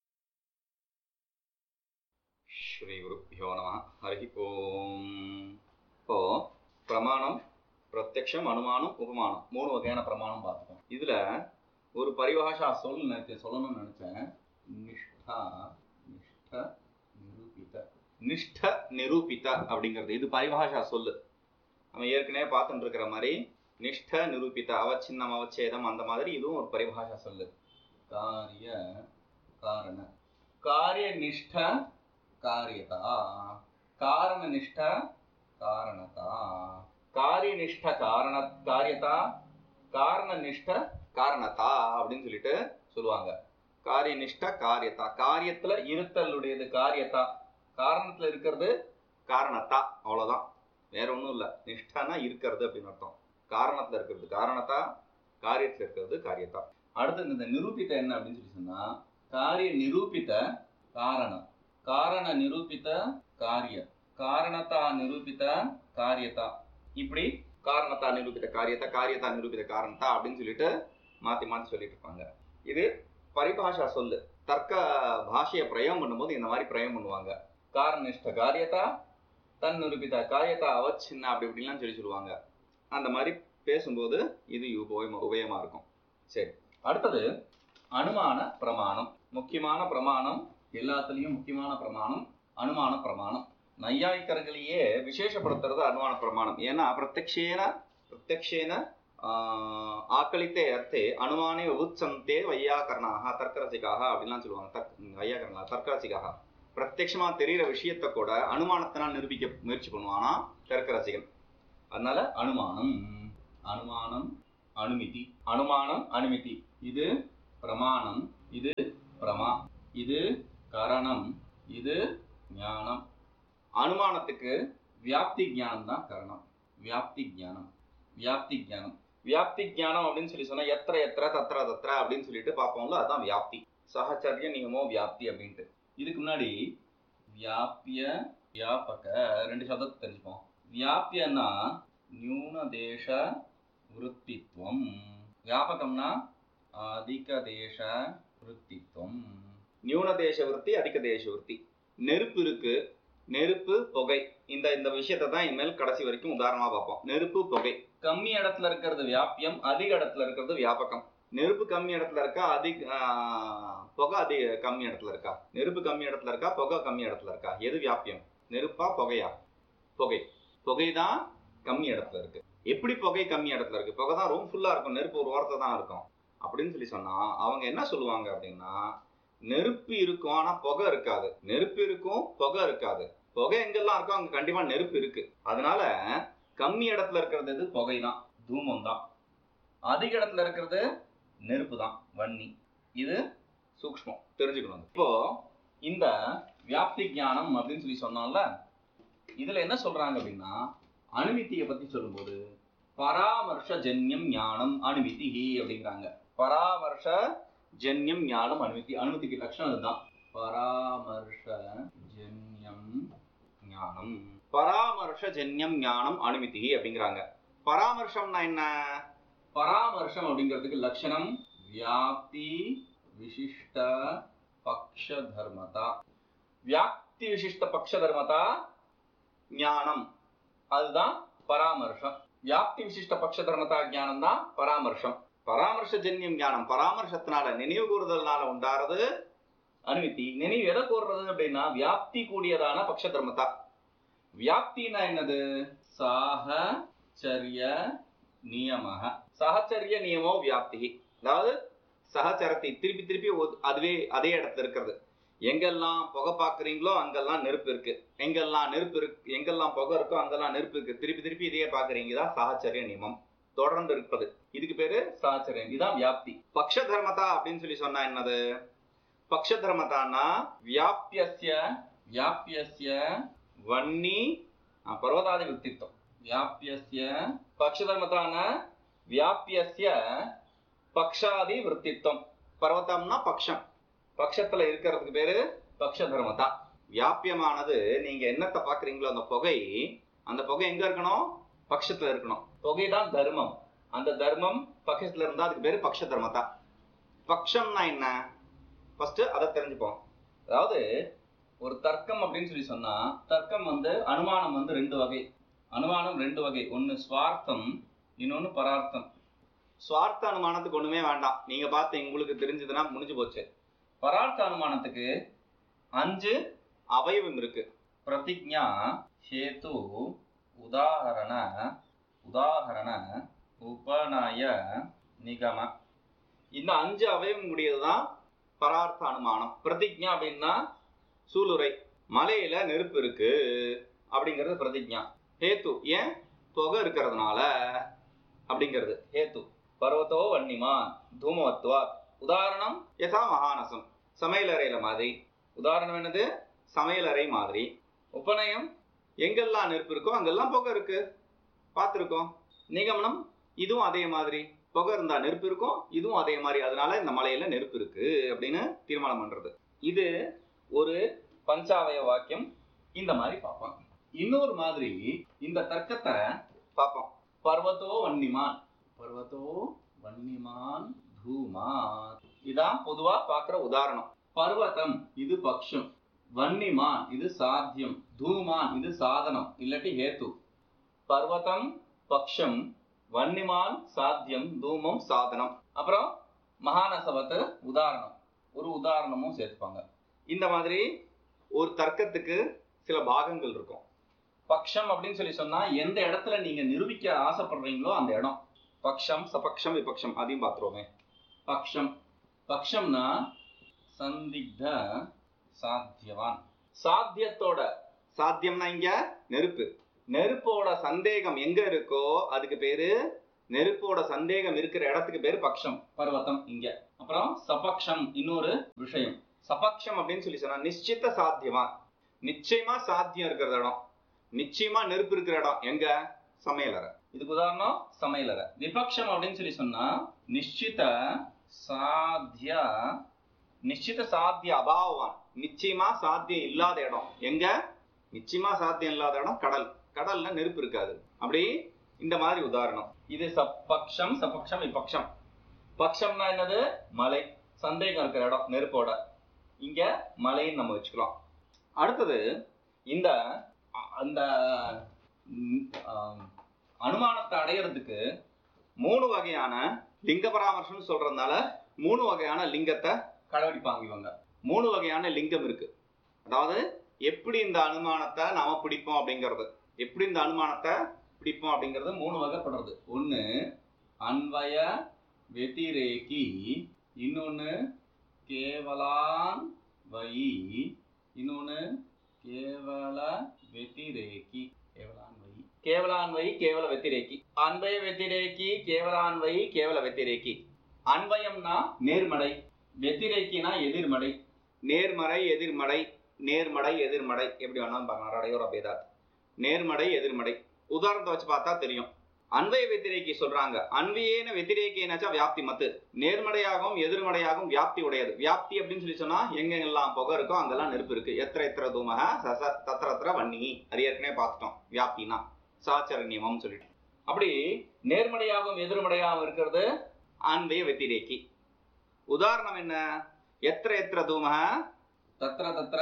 ஸ்ரீகுருப்பியோ நம ஹரி ஓம் இப்போ பிரமாணம் பிரத்யக்ஷம் அனுமானம் உபமானம் மூணு வகையான பிரமாணம் பார்த்துக்கோம் இதுல ஒரு பரிபாஷா சொல் நேற்று சொல்லணும்னு நினைச்சேன் நிஷ்டா நிஷ்ட நிரூபித நிஷ்ட நிரூபித அப்படிங்கிறது இது பரிபாஷா சொல்லு நம்ம ஏற்கனவே பார்த்துட்டு இருக்கிற மாதிரி நிஷ்ட நிரூபித அவச்சின்னம் அவச்சேதம் அந்த மாதிரி இதுவும் ஒரு பரிபாஷா சொல்லு காரிய காரண காரிய நிஷ்ட ಕಾರ್ಯತಾ ಕಾರಣನಿಷ್ಠ ಕಾರಣತಾ காரியனிஷ்ட காரண காரியதா காரணனிஷ்ட காரணதா அப்படின்னு சொல்லிட்டு சொல்லுவாங்க காரியனிஷ்ட காரியதா காரியத்துல இருத்தலுடையது காரியதா காரணத்துல இருக்கிறது காரணத்தா அவ்வளவுதான் வேற ஒண்ணும் இல்ல நிஷ்டானா இருக்கிறது அப்படின்னு அர்த்தம் காரணத்துல இருக்கிறது காரணத்தா காரியத்துல இருக்கிறது காரியத்தா அடுத்து இந்த நிரூபித்த என்ன அப்படின்னு சொல்லி சொன்னா காரிய நிரூபித்த காரணம் காரண நிரூபித காரிய காரணதா நிரூபித காரியதா இப்படி காரணத்தா நிரூபித காரியத்தா காரியத்தா நிரூபித காரணத்தா அப்படின்னு சொல்லிட்டு மாத்தி மாத்தி சொல்லிட்டு இருப்பாங்க இது பரிபாஷா சொல்லு தர்க்க பாஷையை பிரயோகம் பண்ணும்போது இந்த மாதிரி பிரயோகம் பண்ணுவாங்க காரணனிஷ்ட காரியத்தா தன் நிரூபித காரியத்தா அவச்சின்ன அப்படி இப்படிலாம் சொல்லி சொல்லுவாங்க அந்த மாதிரி பேசும்போது இது உபயமா உபயமா இருக்கும் சரி அடுத்தது அனுமான பிரமாணம் முக்கியமான பிரமாணம் எல்லாத்துலயும் முக்கியமான பிரமாணம் அனுமான பிரமாணம் நையாயிக்கர்களையே விசேஷப்படுத்துறது அனுமான பிரமாணம் ஏன்னா பிரத்யக்ஷேன பிரத்யக்ஷேன ஆஹ், ஆக்களித்தே அர்த்தே அனுமானே உச்சந்தே வையாகரணாக தர்க்கரசிகாக அப்படின்லாம் சொல்லுவாங்க தர்க் வையாகரணா தர்க்கரசிகாக பிரத்யக்ஷமா தெரியிற விஷயத்தை கூட அனுமானத்தினால் நிரூபிக்க முயற்சி பண்ணுவானா தர்க்கரசிகன் அதனால அனுமானம் அனுமானம் அனுமிதி அனுமானம் அனுமிதி இது பிரமாணம் இது பிரமா இது கரணம் இது ஞானம் அனுமானத்துக்கு வியாப்தி ஞானம் தான் கரணம் வியாப்தி ஞானம் வியாப்தி ஞானம் வியாப்தி ஞானம் அப்படின்னு சொல்லி சொன்னா எத்திர எத்திர தத்திர தத்திர அப்படின்னு சொல்லிட்டு பார்ப்போம்ல அதான் வியாப்தி சஹச்சரிய நியமோ வியாப்தி அப்படின்ட்டு இதுக்கு முன்னாடி வியாபிய வியாபக ரெண்டு சப்தத்தை தெரிஞ்சுப்போம் வியாபியன்னா நியூன தேச விருத்தித்வம் வியாபகம்னா அதிக தேச விருத்தித்வம் நியூன தேச விருத்தி அதிக தேச விருத்தி நெருப்பு இருக்கு நெருப்பு புகை இந்த இந்த விஷயத்தை தான் இனிமேல் கடைசி வரைக்கும் உதாரணமா பார்ப்போம் நெருப்பு புகை கம்மி இடத்துல இருக்கிறது வியாபியம் அதிக இடத்துல இருக்கிறது வியாபகம் நெருப்பு கம்மி இடத்துல இருக்கா அதிக ஆஹ், புகை அதிக கம்மி இடத்துல இருக்கா நெருப்பு கம்மி இடத்துல இருக்கா புகை கம்மி இடத்துல இருக்கா எது வியாபியம் நெருப்பா புகையா புகை புகை தான் கம்மி இடத்துல இருக்கு எப்படி புகை கம்மி இடத்துல இருக்கு புகை தான் ரூம் ஃபுல்லா இருக்கும் நெருப்பு ஒரு ஓரத்துல தான் இருக்கும் அப்படின்னு சொல்லி சொன்னா அவங்க என்ன சொல்லுவாங்க அப்படின்னா நெருப்பு இருக்கும் ஆனா புகை இருக்காது நெருப்பு இருக்கும் புகை இருக்காது புகை எங்கெல்லாம் இருக்கோ அங்க கண்டிப்பா நெருப்பு இருக்கு அதனால கம்மி இடத்துல இருக்கிறது எது புகை தான் தூமம் தான் அதிக இடத்துல இருக்கிறது நெருப்பு தான் வன்னி இது சூக்ஷ்மம் தெரிஞ்சுக்கணும் இப்போ இந்த வியாப்தி ஞானம் அப்படின்னு சொல்லி சொன்னோம்ல இதுல என்ன சொல்றாங்க அப்படின்னா அணுமித்தியை பத்தி சொல்லும்போது பராமர்ஷ ஜன்யம் ஞானம் அணுமிதி அப்படிங்கிறாங்க பராமர்ஷ ஜன்யம் ஞானம் அனுமதி அனுமதிக்கு லட்சணம் இதுதான் பராமர்ஷ ஜன்யம் ஞானம் பராமர்ஷ ஜன்யம் ஞானம் அனுமதி அப்படிங்கிறாங்க பராமர்ஷம்னா என்ன பராமர்ஷம் அப்படிங்கிறதுக்கு லட்சணம் வியாப்தி விசிஷ்ட பக்ஷ தர்மதா வியாப்தி விசிஷ்ட பக்ஷ தர்மதா ஞானம் அதுதான் பராமர்ஷம் வியாப்தி விசிஷ்ட பக்ஷ தர்மதா ஞானம் தான் பராமர்ஷம் பராமர்ஷ ஜன்யம் ஞானம் பராமர்ஷத்தினால நினைவு கூறுதல்னால உண்டாறது அனுமதி நினைவு எதை கூறுறது அப்படின்னா வியாப்தி கூடியதான பக்ஷ தர்மதா வியாப்தினா என்னது சாஹச்சரிய நியமக சஹச்சரிய நியமோ வியாப்தி அதாவது சஹச்சரத்தை திருப்பி திருப்பி ஒ- அதுவே அதே இடத்துல இருக்கிறது எங்கெல்லாம் புகை பார்க்குறீங்களோ அங்கெல்லாம் நெருப்பு இருக்கு எங்கெல்லாம் நெருப்பு இருக்கு எங்கெல்லாம் புகை இருக்கோ அங்கெல்லாம் நெருப்பு இருக்கு திருப்பி திருப்பி இதையே பார்க்குறீங்க தான் சஹச்சரிய நியமம் தொடர்ந்து இருப்பது இதுக்கு பேரு சஹச்சரியம் இதுதான் வியாப்தி பக்ஷ தர்மதா அப்படின்னு சொல்லி சொன்னா என்னது பக்ஷ தர்மதான்னா வியாபியஸ்ய வியாபியஸ்ய வன்னி ஆ, பர்வதாதி விருத்தித்வம் வியாபியஸ்ய பக்ஷ தர்மதான வியாபியஸ்ய பக்ஷாதி விருத்தித்வம் பர்வதம்னா பக்ஷம் பக்ஷத்துல இருக்கிறதுக்கு பேரு பக்ஷ தர்மதா வியாபியமானது நீங்க என்னத்தை பாக்குறீங்களோ அந்த புகை அந்த புகை எங்க இருக்கணும் பக்ஷத்துல இருக்கணும் புகை தான் தர்மம் அந்த தர்மம் பக்ஷத்துல இருந்தா அதுக்கு பேரு பக்ஷ தர்மதா பக்ஷம்னா என்ன ஃபர்ஸ்ட் அதை தெரிஞ்சுப்போம் அதாவது ஒரு தர்க்கம் அப்படின்னு சொல்லி சொன்னா தர்க்கம் வந்து அனுமானம் வந்து ரெண்டு வகை அனுமானம் ரெண்டு வகை ஒன்னு ஸ்வார்த்தம் இன்னொன்னு பரார்த்தம் சுவார்த்த அனுமானத்துக்கு ஒண்ணுமே வேண்டாம் நீங்க பார்த்து உங்களுக்கு தெரிஞ்சதுன்னா முடிஞ்சு போச்சு பரார்த்த அனுமானத்துக்கு அஞ்சு அவயவம் இருக்கு பிரதிஜா ஹேது உதாகரண உதாகரண உபநய நிகம இந்த அஞ்சு அவயவம் கூடியதுதான் பரார்த்த அனுமானம் பிரதிஜா அப்படின்னா சூளுரை மலையில நெருப்பு இருக்கு அப்படிங்கிறது பிரதிஜா ஹேத்து ஏன் புகை இருக்கிறதுனால அப்படிங்கிறது ஹேத்து பர்வத்தோ வன்னிமான் தூமவத்வா உதாரணம் யதா மகானசம் சமையலறையில மாதிரி உதாரணம் என்னது சமையலறை மாதிரி உபநயம் எங்கெல்லாம் நெருப்பு இருக்கோ அங்கெல்லாம் புகை இருக்கு பார்த்துருக்கோம் நிகமனம் இதுவும் அதே மாதிரி புகை இருந்தா நெருப்பு இருக்கும் இதுவும் அதே மாதிரி அதனால இந்த மலையில நெருப்பு இருக்கு அப்படின்னு தீர்மானம் பண்றது இது ஒரு பஞ்சாவய வாக்கியம் இந்த மாதிரி பார்ப்போம் இன்னொரு மாதிரி இந்த தர்க்கத்தை பார்ப்போம் பர்வத்தோ வன்னிமான் பர்வத்தோ வன்னிமான் தூமான் இதான் பொதுவா பார்க்குற உதாரணம் பர்வதம் இது பக்ஷம் வன்னிமான் இது சாத்தியம் தூமான் இது சாதனம் இல்லாட்டி ஹேத்து பர்வதம் பக்ஷம் வன்னிமான் சாத்தியம் தூமம் சாதனம் அப்புறம் மகானசவத்து உதாரணம் ஒரு உதாரணமும் சேர்த்துப்பாங்க இந்த மாதிரி ஒரு தர்க்கத்துக்கு சில பாகங்கள் இருக்கும் பக்ஷம் அப்படின்னு சொல்லி சொன்னா எந்த இடத்துல நீங்க நிரூபிக்க ஆசைப்படுறீங்களோ அந்த இடம் பக்ஷம் சபக்ஷம் விபக்ஷம் அதையும் பார்த்துருவோமே பக்ஷம் பக்ஷம்னா சந்திக்த சாத்தியவான் சாத்தியத்தோட சாத்தியம்னா இங்க நெருப்பு நெருப்போட சந்தேகம் எங்க இருக்கோ அதுக்கு பேரு நெருப்போட சந்தேகம் இருக்கிற இடத்துக்கு பேரு பக்ஷம் பர்வதம் இங்க அப்புறம் சபக்ஷம் இன்னொரு விஷயம் சபக்ஷம் அப்படின்னு சொல்லி சொன்னா நிச்சித்த சாத்தியமா நிச்சயமா சாத்தியம் இருக்கிற இடம் நிச்சயமா நெருப்பு இருக்கிற இடம் எங்க சமையலறை இதுக்கு உதாரணம் சமையலறை விபக்ஷம் அப்படின்னு சொல்லி சொன்னா நிச்சித சாத்திய நிச்சித சாத்திய அபாவான் நிச்சயமா சாத்தியம் இல்லாத இடம் எங்க நிச்சயமா சாத்தியம் இல்லாத இடம் கடல் கடல்ல நெருப்பு இருக்காது அப்படி இந்த மாதிரி உதாரணம் இது சப்பக்ஷம் சபக்ஷம் விபக்ஷம் பக்ஷம்னா என்னது மலை சந்தேகம் இருக்கிற இடம் நெருப்போட இங்க மலைன்னு நம்ம வச்சுக்கலாம் அடுத்தது இந்த அ- அந்த ம், ஆம், அனுமானத்தை அடையிறதுக்கு மூணு வகையான லிங்க பராமர்சம்னு சொல்றதுனால மூணு வகையான லிங்கத்தை கடைபிடிப்பாங்க இவங்க மூணு வகையான லிங்கம் இருக்கு அதாவது எப்படி இந்த அனுமானத்தை நாம பிடிப்போம் அப்படிங்கிறது எப்படி இந்த அனுமானத்தை பிடிப்போம் அப்படிங்கிறது மூணு வகைப்படுறது ஒண்ணு அன்வய வெதிரேகி இன்னொன்னு கேவலான் வை இன்னொன்னு கேவல வெதிரேகி கேவலான்வயி கேவலான்வயி கேவல வெத்திரேக்கி அன்வய வெத்திரேக்கி கேவலான்வயி கேவல வெத்திரேக்கி அன்வயம்னா நேர்மடை வெத்திரேக்கினா எதிர்மடை நேர்மறை எதிர்மடை நேர்மடை எதிர்மடை எப்படி வேணாலும் பார்க்கலாம் ரடையோர பேதாத் நேர்மடை எதிர்மடை உதாரணத்தை வச்சு பார்த்தா தெரியும் அன்வய வெத்திரேக்கி சொல்றாங்க அன்வியேன வெத்திரேக்கினாச்சா வியாப்தி மத்து நேர்மடையாகவும் எதிர்மடையாகவும் வியாப்தி உடையது வியாப்தி அப்படின்னு சொல்லி சொன்னா எங்கெங்கெல்லாம் புகை இருக்கோ அங்கெல்லாம் நெருப்பு இருக்கு எத்திர எத்திர தூமக சச தத்திர தத்திர வன்னி அது ஏற்கனவே பார்த்துட்டோம் வியாப்தினா சாச்சர நியமம் சொல்லிட்டு அப்படி நேர்மடையாகவும் எதிர்மடையாகவும் இருக்கிறது அன்வய வெத்திரேக்கி உதாரணம் என்ன எத்திர எத்திர தூமக தத்திர தத்திர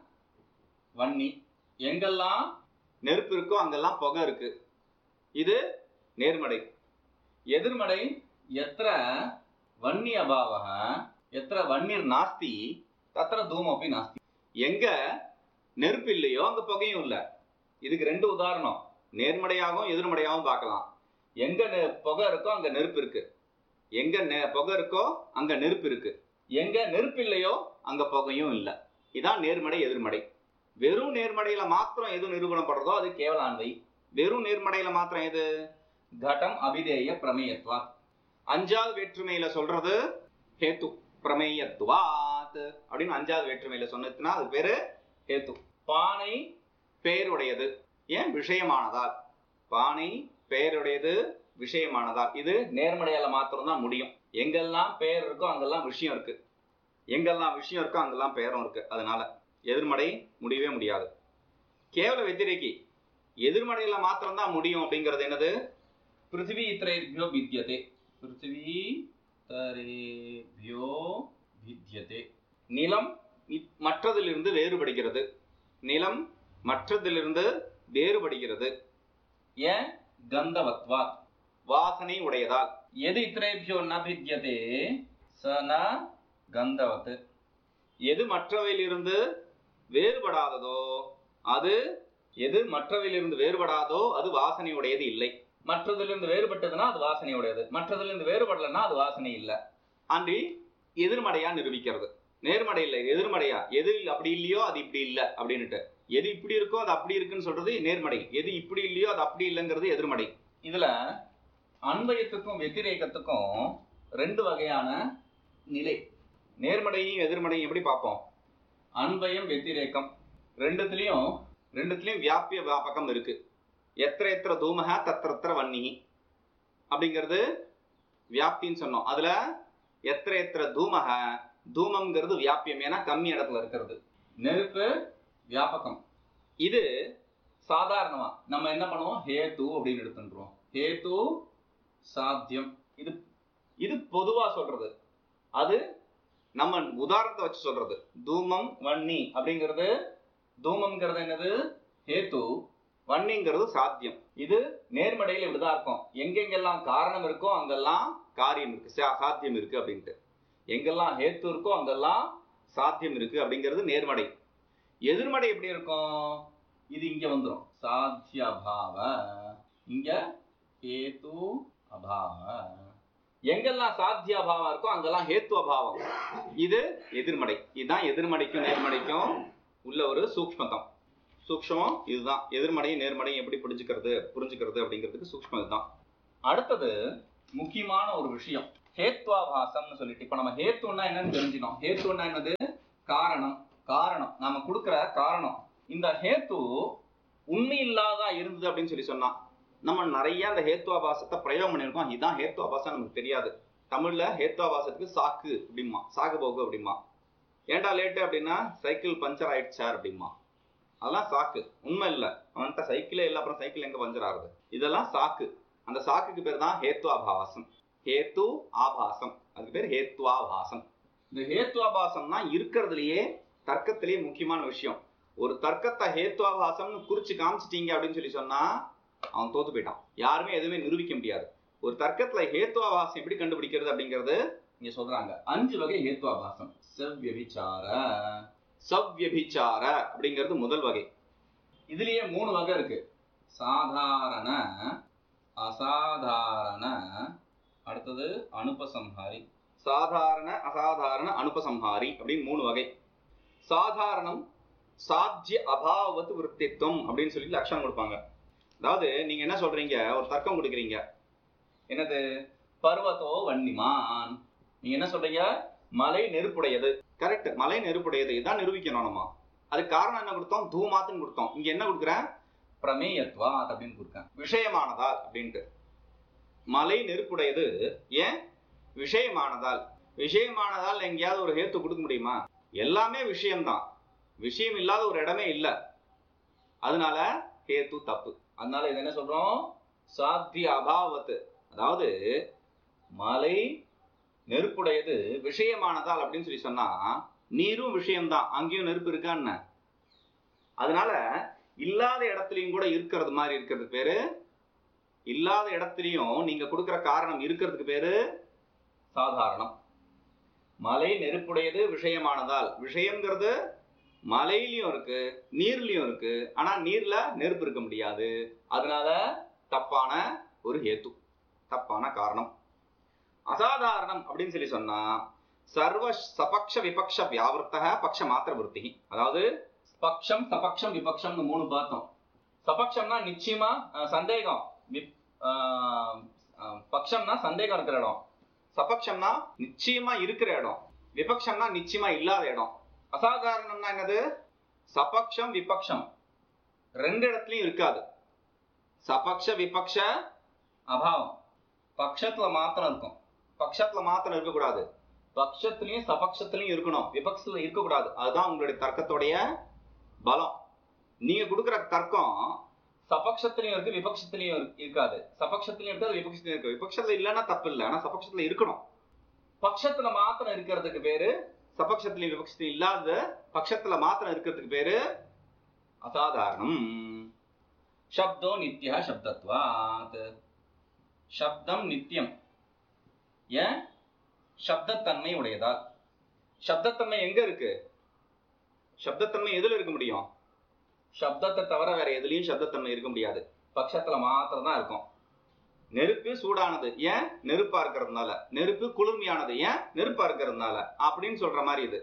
வன்னி எங்கெல்லாம் நெருப்பு இருக்கோ அங்கெல்லாம் புகை இருக்கு இது நேர்மடை எதிர்மடை எத்திர வன்னி அபாவக எத்திர வன்னிர் நாஸ்தி தத்திர தூமப்பி நாஸ்தி எங்க நெருப்பு இல்லையோ அங்க புகையும் இல்ல இதுக்கு ரெண்டு உதாரணம் நேர்மடையாகவும் எதிர்மடையாகவும் பார்க்கலாம் எங்க நெ- புகை இருக்கோ அங்க நெருப்பு இருக்கு எங்க நெ- புகை இருக்கோ அங்க நெருப்பு இருக்கு எங்க நெருப்பு இல்லையோ அங்க புகையும் இல்ல இதான் நேர்மடை எதிர்மடை வெறும் நேர்மடையில மாத்திரம் எது நிரூபணப்படுறதோ அது கேவலான்வை வெறும் நேர்மடையில மாத்திரம் எது கடம் அபிதேய பிரமேயத்வா அஞ்சாவது வேற்றுமையில சொல்றது ஹேத்து பிரமேயத்துவாத் அப்படின்னு அஞ்சாவது வேற்றுமையில சொன்னதுன்னா அது பேரு ஹேத்து பானை பெயருடையது ஏன் விஷயமானதால் பானை பெயருடையது விஷயமானதால் இது நேர்மடையால மாத்திரம் தான் முடியும் எங்கெல்லாம் பெயர் இருக்கோ அங்கெல்லாம் விஷயம் இருக்கு எங்கெல்லாம் விஷயம் இருக்கோ அங்கெல்லாம் பெயரும் இருக்கு அதனால எதிர்மடை முடியவே முடியாது கேவல வெத்திரேக்கி எதிர்மடையில மாத்திரம் தான் முடியும் அப்படிங்கிறது என்னது பிருத்திவி இத்திரேபியோ வித்யதே பிருத்திவி தரேபியோ வித்யதே நிலம் இ- மற்றதிலிருந்து வேறுபடுகிறது நிலம் மற்றதிலிருந்து வேறுபடுகிறது ஏன் கந்தவத்வா வாசனை உடையதால் எது இத்திரேபியோ ந வித்யதே ச ந கந்தவத் எது மற்றவையிலிருந்து வேறுபடாததோ அது எது மற்றவையிலிருந்து வேறுபடாதோ அது வாசனை உடையது இல்லை மற்றதிலிருந்து வேறுபட்டதுன்னா அது வாசனை உடையது மற்றதிலிருந்து வேறுபடலைன்னா அது வாசனை இல்லை அன்றி எதிர்மடையா நிரூபிக்கிறது நேர்மடை இல்லை எதிர்மடையா எது அப்படி இல்லையோ அது இப்படி இல்லை அப்படின்னுட்டு எது இப்படி இருக்கோ அது அப்படி இருக்குன்னு சொல்றது நேர்மடை எது இப்படி இல்லையோ அது அப்படி இல்லைங்கிறது எதிர்மடை இதுல அன்வயத்துக்கும் வெத்திரேகத்துக்கும் ரெண்டு வகையான நிலை நேர்மடையும் எதிர்மடையும் எப்படி பார்ப்போம் அன்வயம் வெத்திரேக்கம் ரெண்டுத்துலயும் ரெண்டுத்துலயும் வியாபிய வியாபகம் இருக்கு எத்திர எத்திர தூமக தத்திரத்திர வன்னி அப்படிங்கிறது வியாப்தின்னு சொன்னோம் அதுல எத்திர எத்திர தூமக தூமம்ங்கிறது வியாபியம் ஏன்னா கம்மி இடத்துல இருக்கிறது நெருப்பு வியாபகம் இது சாதாரணமா நம்ம என்ன பண்ணுவோம் ஹேத்து அப்படின்னு எடுத்துன்றோம் ஹேத்து சாத்தியம் இது இது பொதுவா சொல்றது அது நம்ம உதாரணத்தை வச்சு சொல்றது தூமம் வன்னி அப்படிங்கிறது தூமம்ங்கிறது என்னது ஹேத்து வன்னிங்கிறது சாத்தியம் இது நேர்மடையில் இப்படிதான் இருக்கும் எங்கெங்கெல்லாம் காரணம் இருக்கோ அங்கெல்லாம் காரியம் இருக்கு சா- சாத்தியம் இருக்கு அப்படின்ட்டு எங்கெல்லாம் ஹேத்து இருக்கோ அங்கெல்லாம் சாத்தியம் இருக்கு அப்படிங்கிறது நேர்மடை எதிர்மடை எப்படி இருக்கும் இது இங்க வந்துரும் சாத்திய அபாவ இங்க ஹேத்து அபாவ எங்கெல்லாம் சாத்திய அபாவம் இருக்கோ அங்கெல்லாம் ஹேத்து அபாவம் இது எதிர்மடை இதுதான் எதிர்மடைக்கும் நேர்மடைக்கும் உள்ள ஒரு சூக்ஷ்மதம் சூக்ஷ்மம் இதுதான் எதிர்மடையும் நேர்மடையும் எப்படி புரிஞ்சுக்கிறது புரிஞ்சுக்கிறது அப்படிங்கிறதுக்கு சூக்ஷ்மம் இதுதான் அடுத்தது முக்கியமான ஒரு விஷயம் ஹேத்வாபாசம்னு சொல்லிட்டு இப்ப நம்ம ஹேத்துன்னா என்னன்னு தெரிஞ்சுக்கணும் ஹேத்துன்னா என்னது காரணம் காரணம் நாம கொடுக்கிற காரணம் இந்த ஹேத்து உண்மை இல்லாதா இருந்தது அப்படின்னு சொல்லி சொன்னா நம்ம நிறைய அந்த ஹேத்வாபாசத்தை பிரயோகம் பண்ணியிருக்கோம் இதுதான் ஹேத்வாபாசம் நமக்கு தெரியாது தமிழ்ல ஹேத்வாபாசத்துக்கு சாக்கு அப்படிமா சாகு போகு அப்படிமா ஏன்டா லேட்டு அப்படின்னா சைக்கிள் பஞ்சர் ஆயிடுச்சார் அப்படிமா அதெல்லாம் சாக்கு உண்மை இல்லை அவன்கிட்ட சைக்கிளே இல்லை அப்புறம் சைக்கிள் எங்க பஞ்சர் ஆகுது இதெல்லாம் சாக்கு அந்த சாக்குக்கு பேர் தான் ஹேத்வாபாசம் ஹேத்து ஆபாசம் அதுக்கு பேர் ஹேத்வாபாசம் இந்த ஹேத்வாபாசம்னா இருக்கிறதுலயே தர்க்கத்திலேயே முக்கியமான விஷயம் ஒரு தர்க்கத்தை ஹேத்வாபாசம்னு குறிச்சு காமிச்சிட்டீங்க அப்படின்னு சொல்லி சொன்னா அவன் தோத்து போயிட்டான் யாருமே எதுவுமே நிரூபிக்க முடியாது ஒரு தர்க்கத்துல ஹேத்வாபாசம் எப்படி கண்டுபிடிக்கிறது அப்படிங்கிறது இங்க சொல்றாங்க அஞ்சு வகை ஹேத்வாபாசம் செவ்யபிச்சார சவ்யபிச்சார அப்படிங்கிறது முதல் வகை இதுலயே மூணு வகை இருக்கு சாதாரண அசாதாரண அடுத்தது அனுபசம்ஹாரி சாதாரண அசாதாரண அனுபசம்ஹாரி அப்படின்னு மூணு வகை சாதாரணம் சாத்திய அபாவத்து விருத்தித்துவம் அப்படின்னு சொல்லி லட்சணம் கொடுப்பாங்க அதாவது நீங்க என்ன சொல்றீங்க ஒரு தர்க்கம் கொடுக்குறீங்க என்னது பர்வதோ வன்னிமான் நீங்க என்ன சொல்றீங்க மலை நெருப்புடையது கரெக்ட் மலை நெருப்புடையது இதான் நிரூபிக்கணும் நம்ம அதுக்கு காரணம் என்ன கொடுத்தோம் தூமாத்துன்னு கொடுத்தோம் இங்க என்ன கொடுக்குறேன் பிரமேயத்வா அப்படின்னு கொடுக்கேன் விஷயமானதால் அப்படின்ட்டு மலை நெருப்புடையது ஏன் விஷயமானதால் விஷயமானதால் எங்கேயாவது ஒரு ஹேத்து கொடுக்க முடியுமா எல்லாமே விஷயம்தான் விஷயம் இல்லாத ஒரு இடமே இல்லை அதனால ஹேத்து தப்பு அதனால இது என்ன சொல்றோம் சாத்திய அபாவத்து அதாவது மலை நெருப்புடையது விஷயமானதால் அப்படின்னு சொல்லி சொன்னா நீரும் விஷயம்தான் அங்கேயும் நெருப்பு இருக்கான்னு அதனால இல்லாத இடத்துலயும் கூட இருக்கிறது மாதிரி இருக்கிறது பேரு இல்லாத இடத்துலயும் நீங்க கொடுக்கிற காரணம் இருக்கிறதுக்கு பேரு சாதாரணம் மலை நெருப்புடையது விஷயமானதால் விஷயம்ங்கிறது மலையிலயும் இருக்கு நீர்லயும் இருக்கு ஆனா நீர்ல நெருப்பு இருக்க முடியாது அதனால தப்பான ஒரு ஹேத்து தப்பான காரணம் அசாதாரணம் அப்படின்னு சொல்லி சொன்னா சர்வ சபக்ஷ விபக்ஷ வியாவிருத்தக பக்ஷ மாத்திர விருத்தி அதாவது பக்ஷம் சபக்ஷம் விபக்ஷம்னு மூணு பார்த்தோம் சபக்ஷம்னா நிச்சயமா அஹ், சந்தேகம் விப்- ஆஹ், ஆஹ், பக்ஷம்னா சந்தேகம் இருக்கிற இடம் சபக்ஷம்னா நிச்சயமா இருக்கிற இடம் விபக்ஷம்னா நிச்சயமா இல்லாத இடம் அசாதாரணம்னா என்னது சபக்ஷம் விபக்ஷம் ரெண்டு இடத்துலயும் இருக்காது சபக்ஷ விபக்ஷ அபாவம் பக்ஷத்துல மாத்திரம் இருக்கும் பக்ஷத்துல மாத்திரம் இருக்கக்கூடாது பக்ஷத்துலயும் சபக்ஷத்துலயும் இருக்கணும் விபக்ஷத்துல இருக்கக்கூடாது அதுதான் உங்களுடைய தர்க்கத்துடைய பலம் நீங்க கொடுக்குற தர்க்கம் சபக்ஷத்துலயும் இருக்கு விபக்ஷத்துலயும் இரு- இருக்காது சபக்ஷத்துலயும் இருக்காது விபக்ஷத்துலயும் இருக்கு விபக்ஷத்துல இல்லைன்னா தப்பு இல்லை ஆனா சபக்ஷத்துல இருக்கணும் பக்ஷத்துல மாத்திரம் இருக்கிறதுக்கு பேரு சபக்ஷத்துலயும் விபக்ஷத்துலயும் இல்லாத பக்ஷத்துல மாத்திரம் இருக்கிறதுக்கு பேரு அசாதாரணம் சப்தோ நித்யா சப்தத்வாத் சப்தம் நித்தியம் ஏன் சப்தத்தன்மை உடையதால் சப்தத்தன்மை எங்க இருக்கு சப்தத்தன்மை எதுல இருக்க முடியும் சப்தத்தை தவிர வேற எதுலயும் சப்தத்தன்மை இருக்க முடியாது பட்சத்துல மாத்திரம் தான் இருக்கும் நெருப்பு சூடானது ஏன் நெருப்பா இருக்கிறதுனால நெருப்பு குளிர்மையானது ஏன் நெருப்பா இருக்கிறதுனால அப்படின்னு சொல்ற மாதிரி இது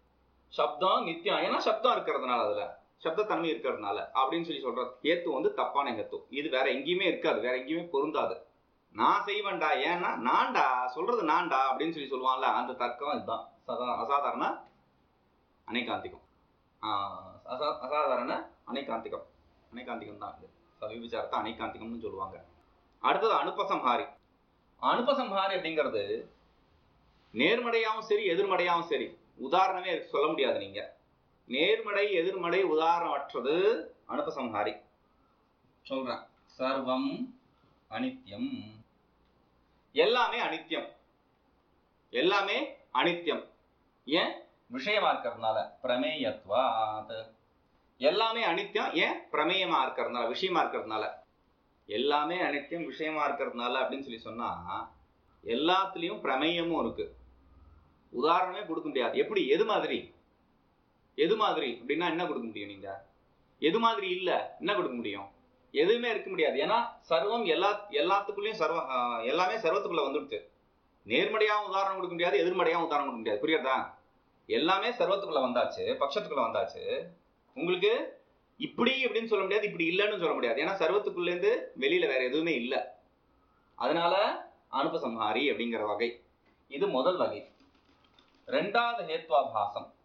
சப்தம் நித்தியம் ஏன்னா சப்தம் இருக்கிறதுனால அதுல சப்தத்தன்மை இருக்கிறதுனால அப்படின்னு சொல்லி சொல்ற ஹேத்து வந்து தப்பான ஹேத்து இது வேற எங்கேயுமே இருக்காது வேற எங்கேயுமே பொருந்தாது நான் செய்வேன்டா ஏன்னா நான்டா சொல்றது நான்டா அப்படின்னு சொல்லி சொல்லுவான்ல அந்த தர்க்கம் இதுதான் சதா- அசாதாரண அனைகாந்திகம் ஆஹ் அசா- அசாதாரண அனைகாந்திகம் அனைகாந்திகம் தான் இது சவிவிச்சாரத்தை அனைகாந்திகம்னு சொல்லுவாங்க அடுத்தது அனுபசம்ஹாரி அனுபசம்ஹாரி அப்படிங்கிறது நேர்மறையாவும் சரி எதிர்மறையாவும் சரி உதாரணமே சொல்ல முடியாது நீங்க நேர்மறை எதிர்மறை உதாரணமற்றது அனுபசம்ஹாரி சொல்றேன் சர்வம் அனித்யம் எல்லாமே அனித்யம் எல்லாமே அனித்யம் ஏன் விஷயமா இருக்கிறதுனால பிரமேயத்வாத் எல்லாமே அனித்யம் ஏன் பிரமேயமா இருக்கிறதுனால விஷயமா இருக்கிறதுனால எல்லாமே அனித்யம் விஷயமா இருக்கிறதுனால அப்படின்னு சொல்லி சொன்னா எல்லாத்துலயும் பிரமேயமும் இருக்கு உதாரணமே கொடுக்க முடியாது எப்படி எது மாதிரி எது மாதிரி அப்படின்னா என்ன கொடுக்க முடியும் நீங்க எது மாதிரி இல்ல என்ன கொடுக்க முடியும் எதுவுமே இருக்க முடியாது ஏன்னா சர்வம் எல்லா எல்லாத்துக்குள்ளயும் சர்வ ஆஹ் எல்லாமே சர்வத்துக்குள்ள வந்துடுச்சு நேர்மறையாவும் உதாரணம் கொடுக்க முடியாது எதிர்மறையாவும் உதாரணம் கொடுக்க முடியாது புரியுறதா எல்லாமே சர்வத்துக்குள்ள வந்தாச்சு பட்சத்துக்குள்ள வந்தாச்சு உங்களுக்கு இப்படி இப்படின்னு சொல்ல முடியாது இப்படி இல்லைன்னு சொல்ல முடியாது ஏன்னா சர்வத்துக்குள்ள இருந்து வெளியில வேற எதுவுமே இல்லை அதனால அனுபசம்ஹாரி அப்படிங்கிற வகை இது முதல் வகை ரெண்டாவது ஹேத்வாபாசம்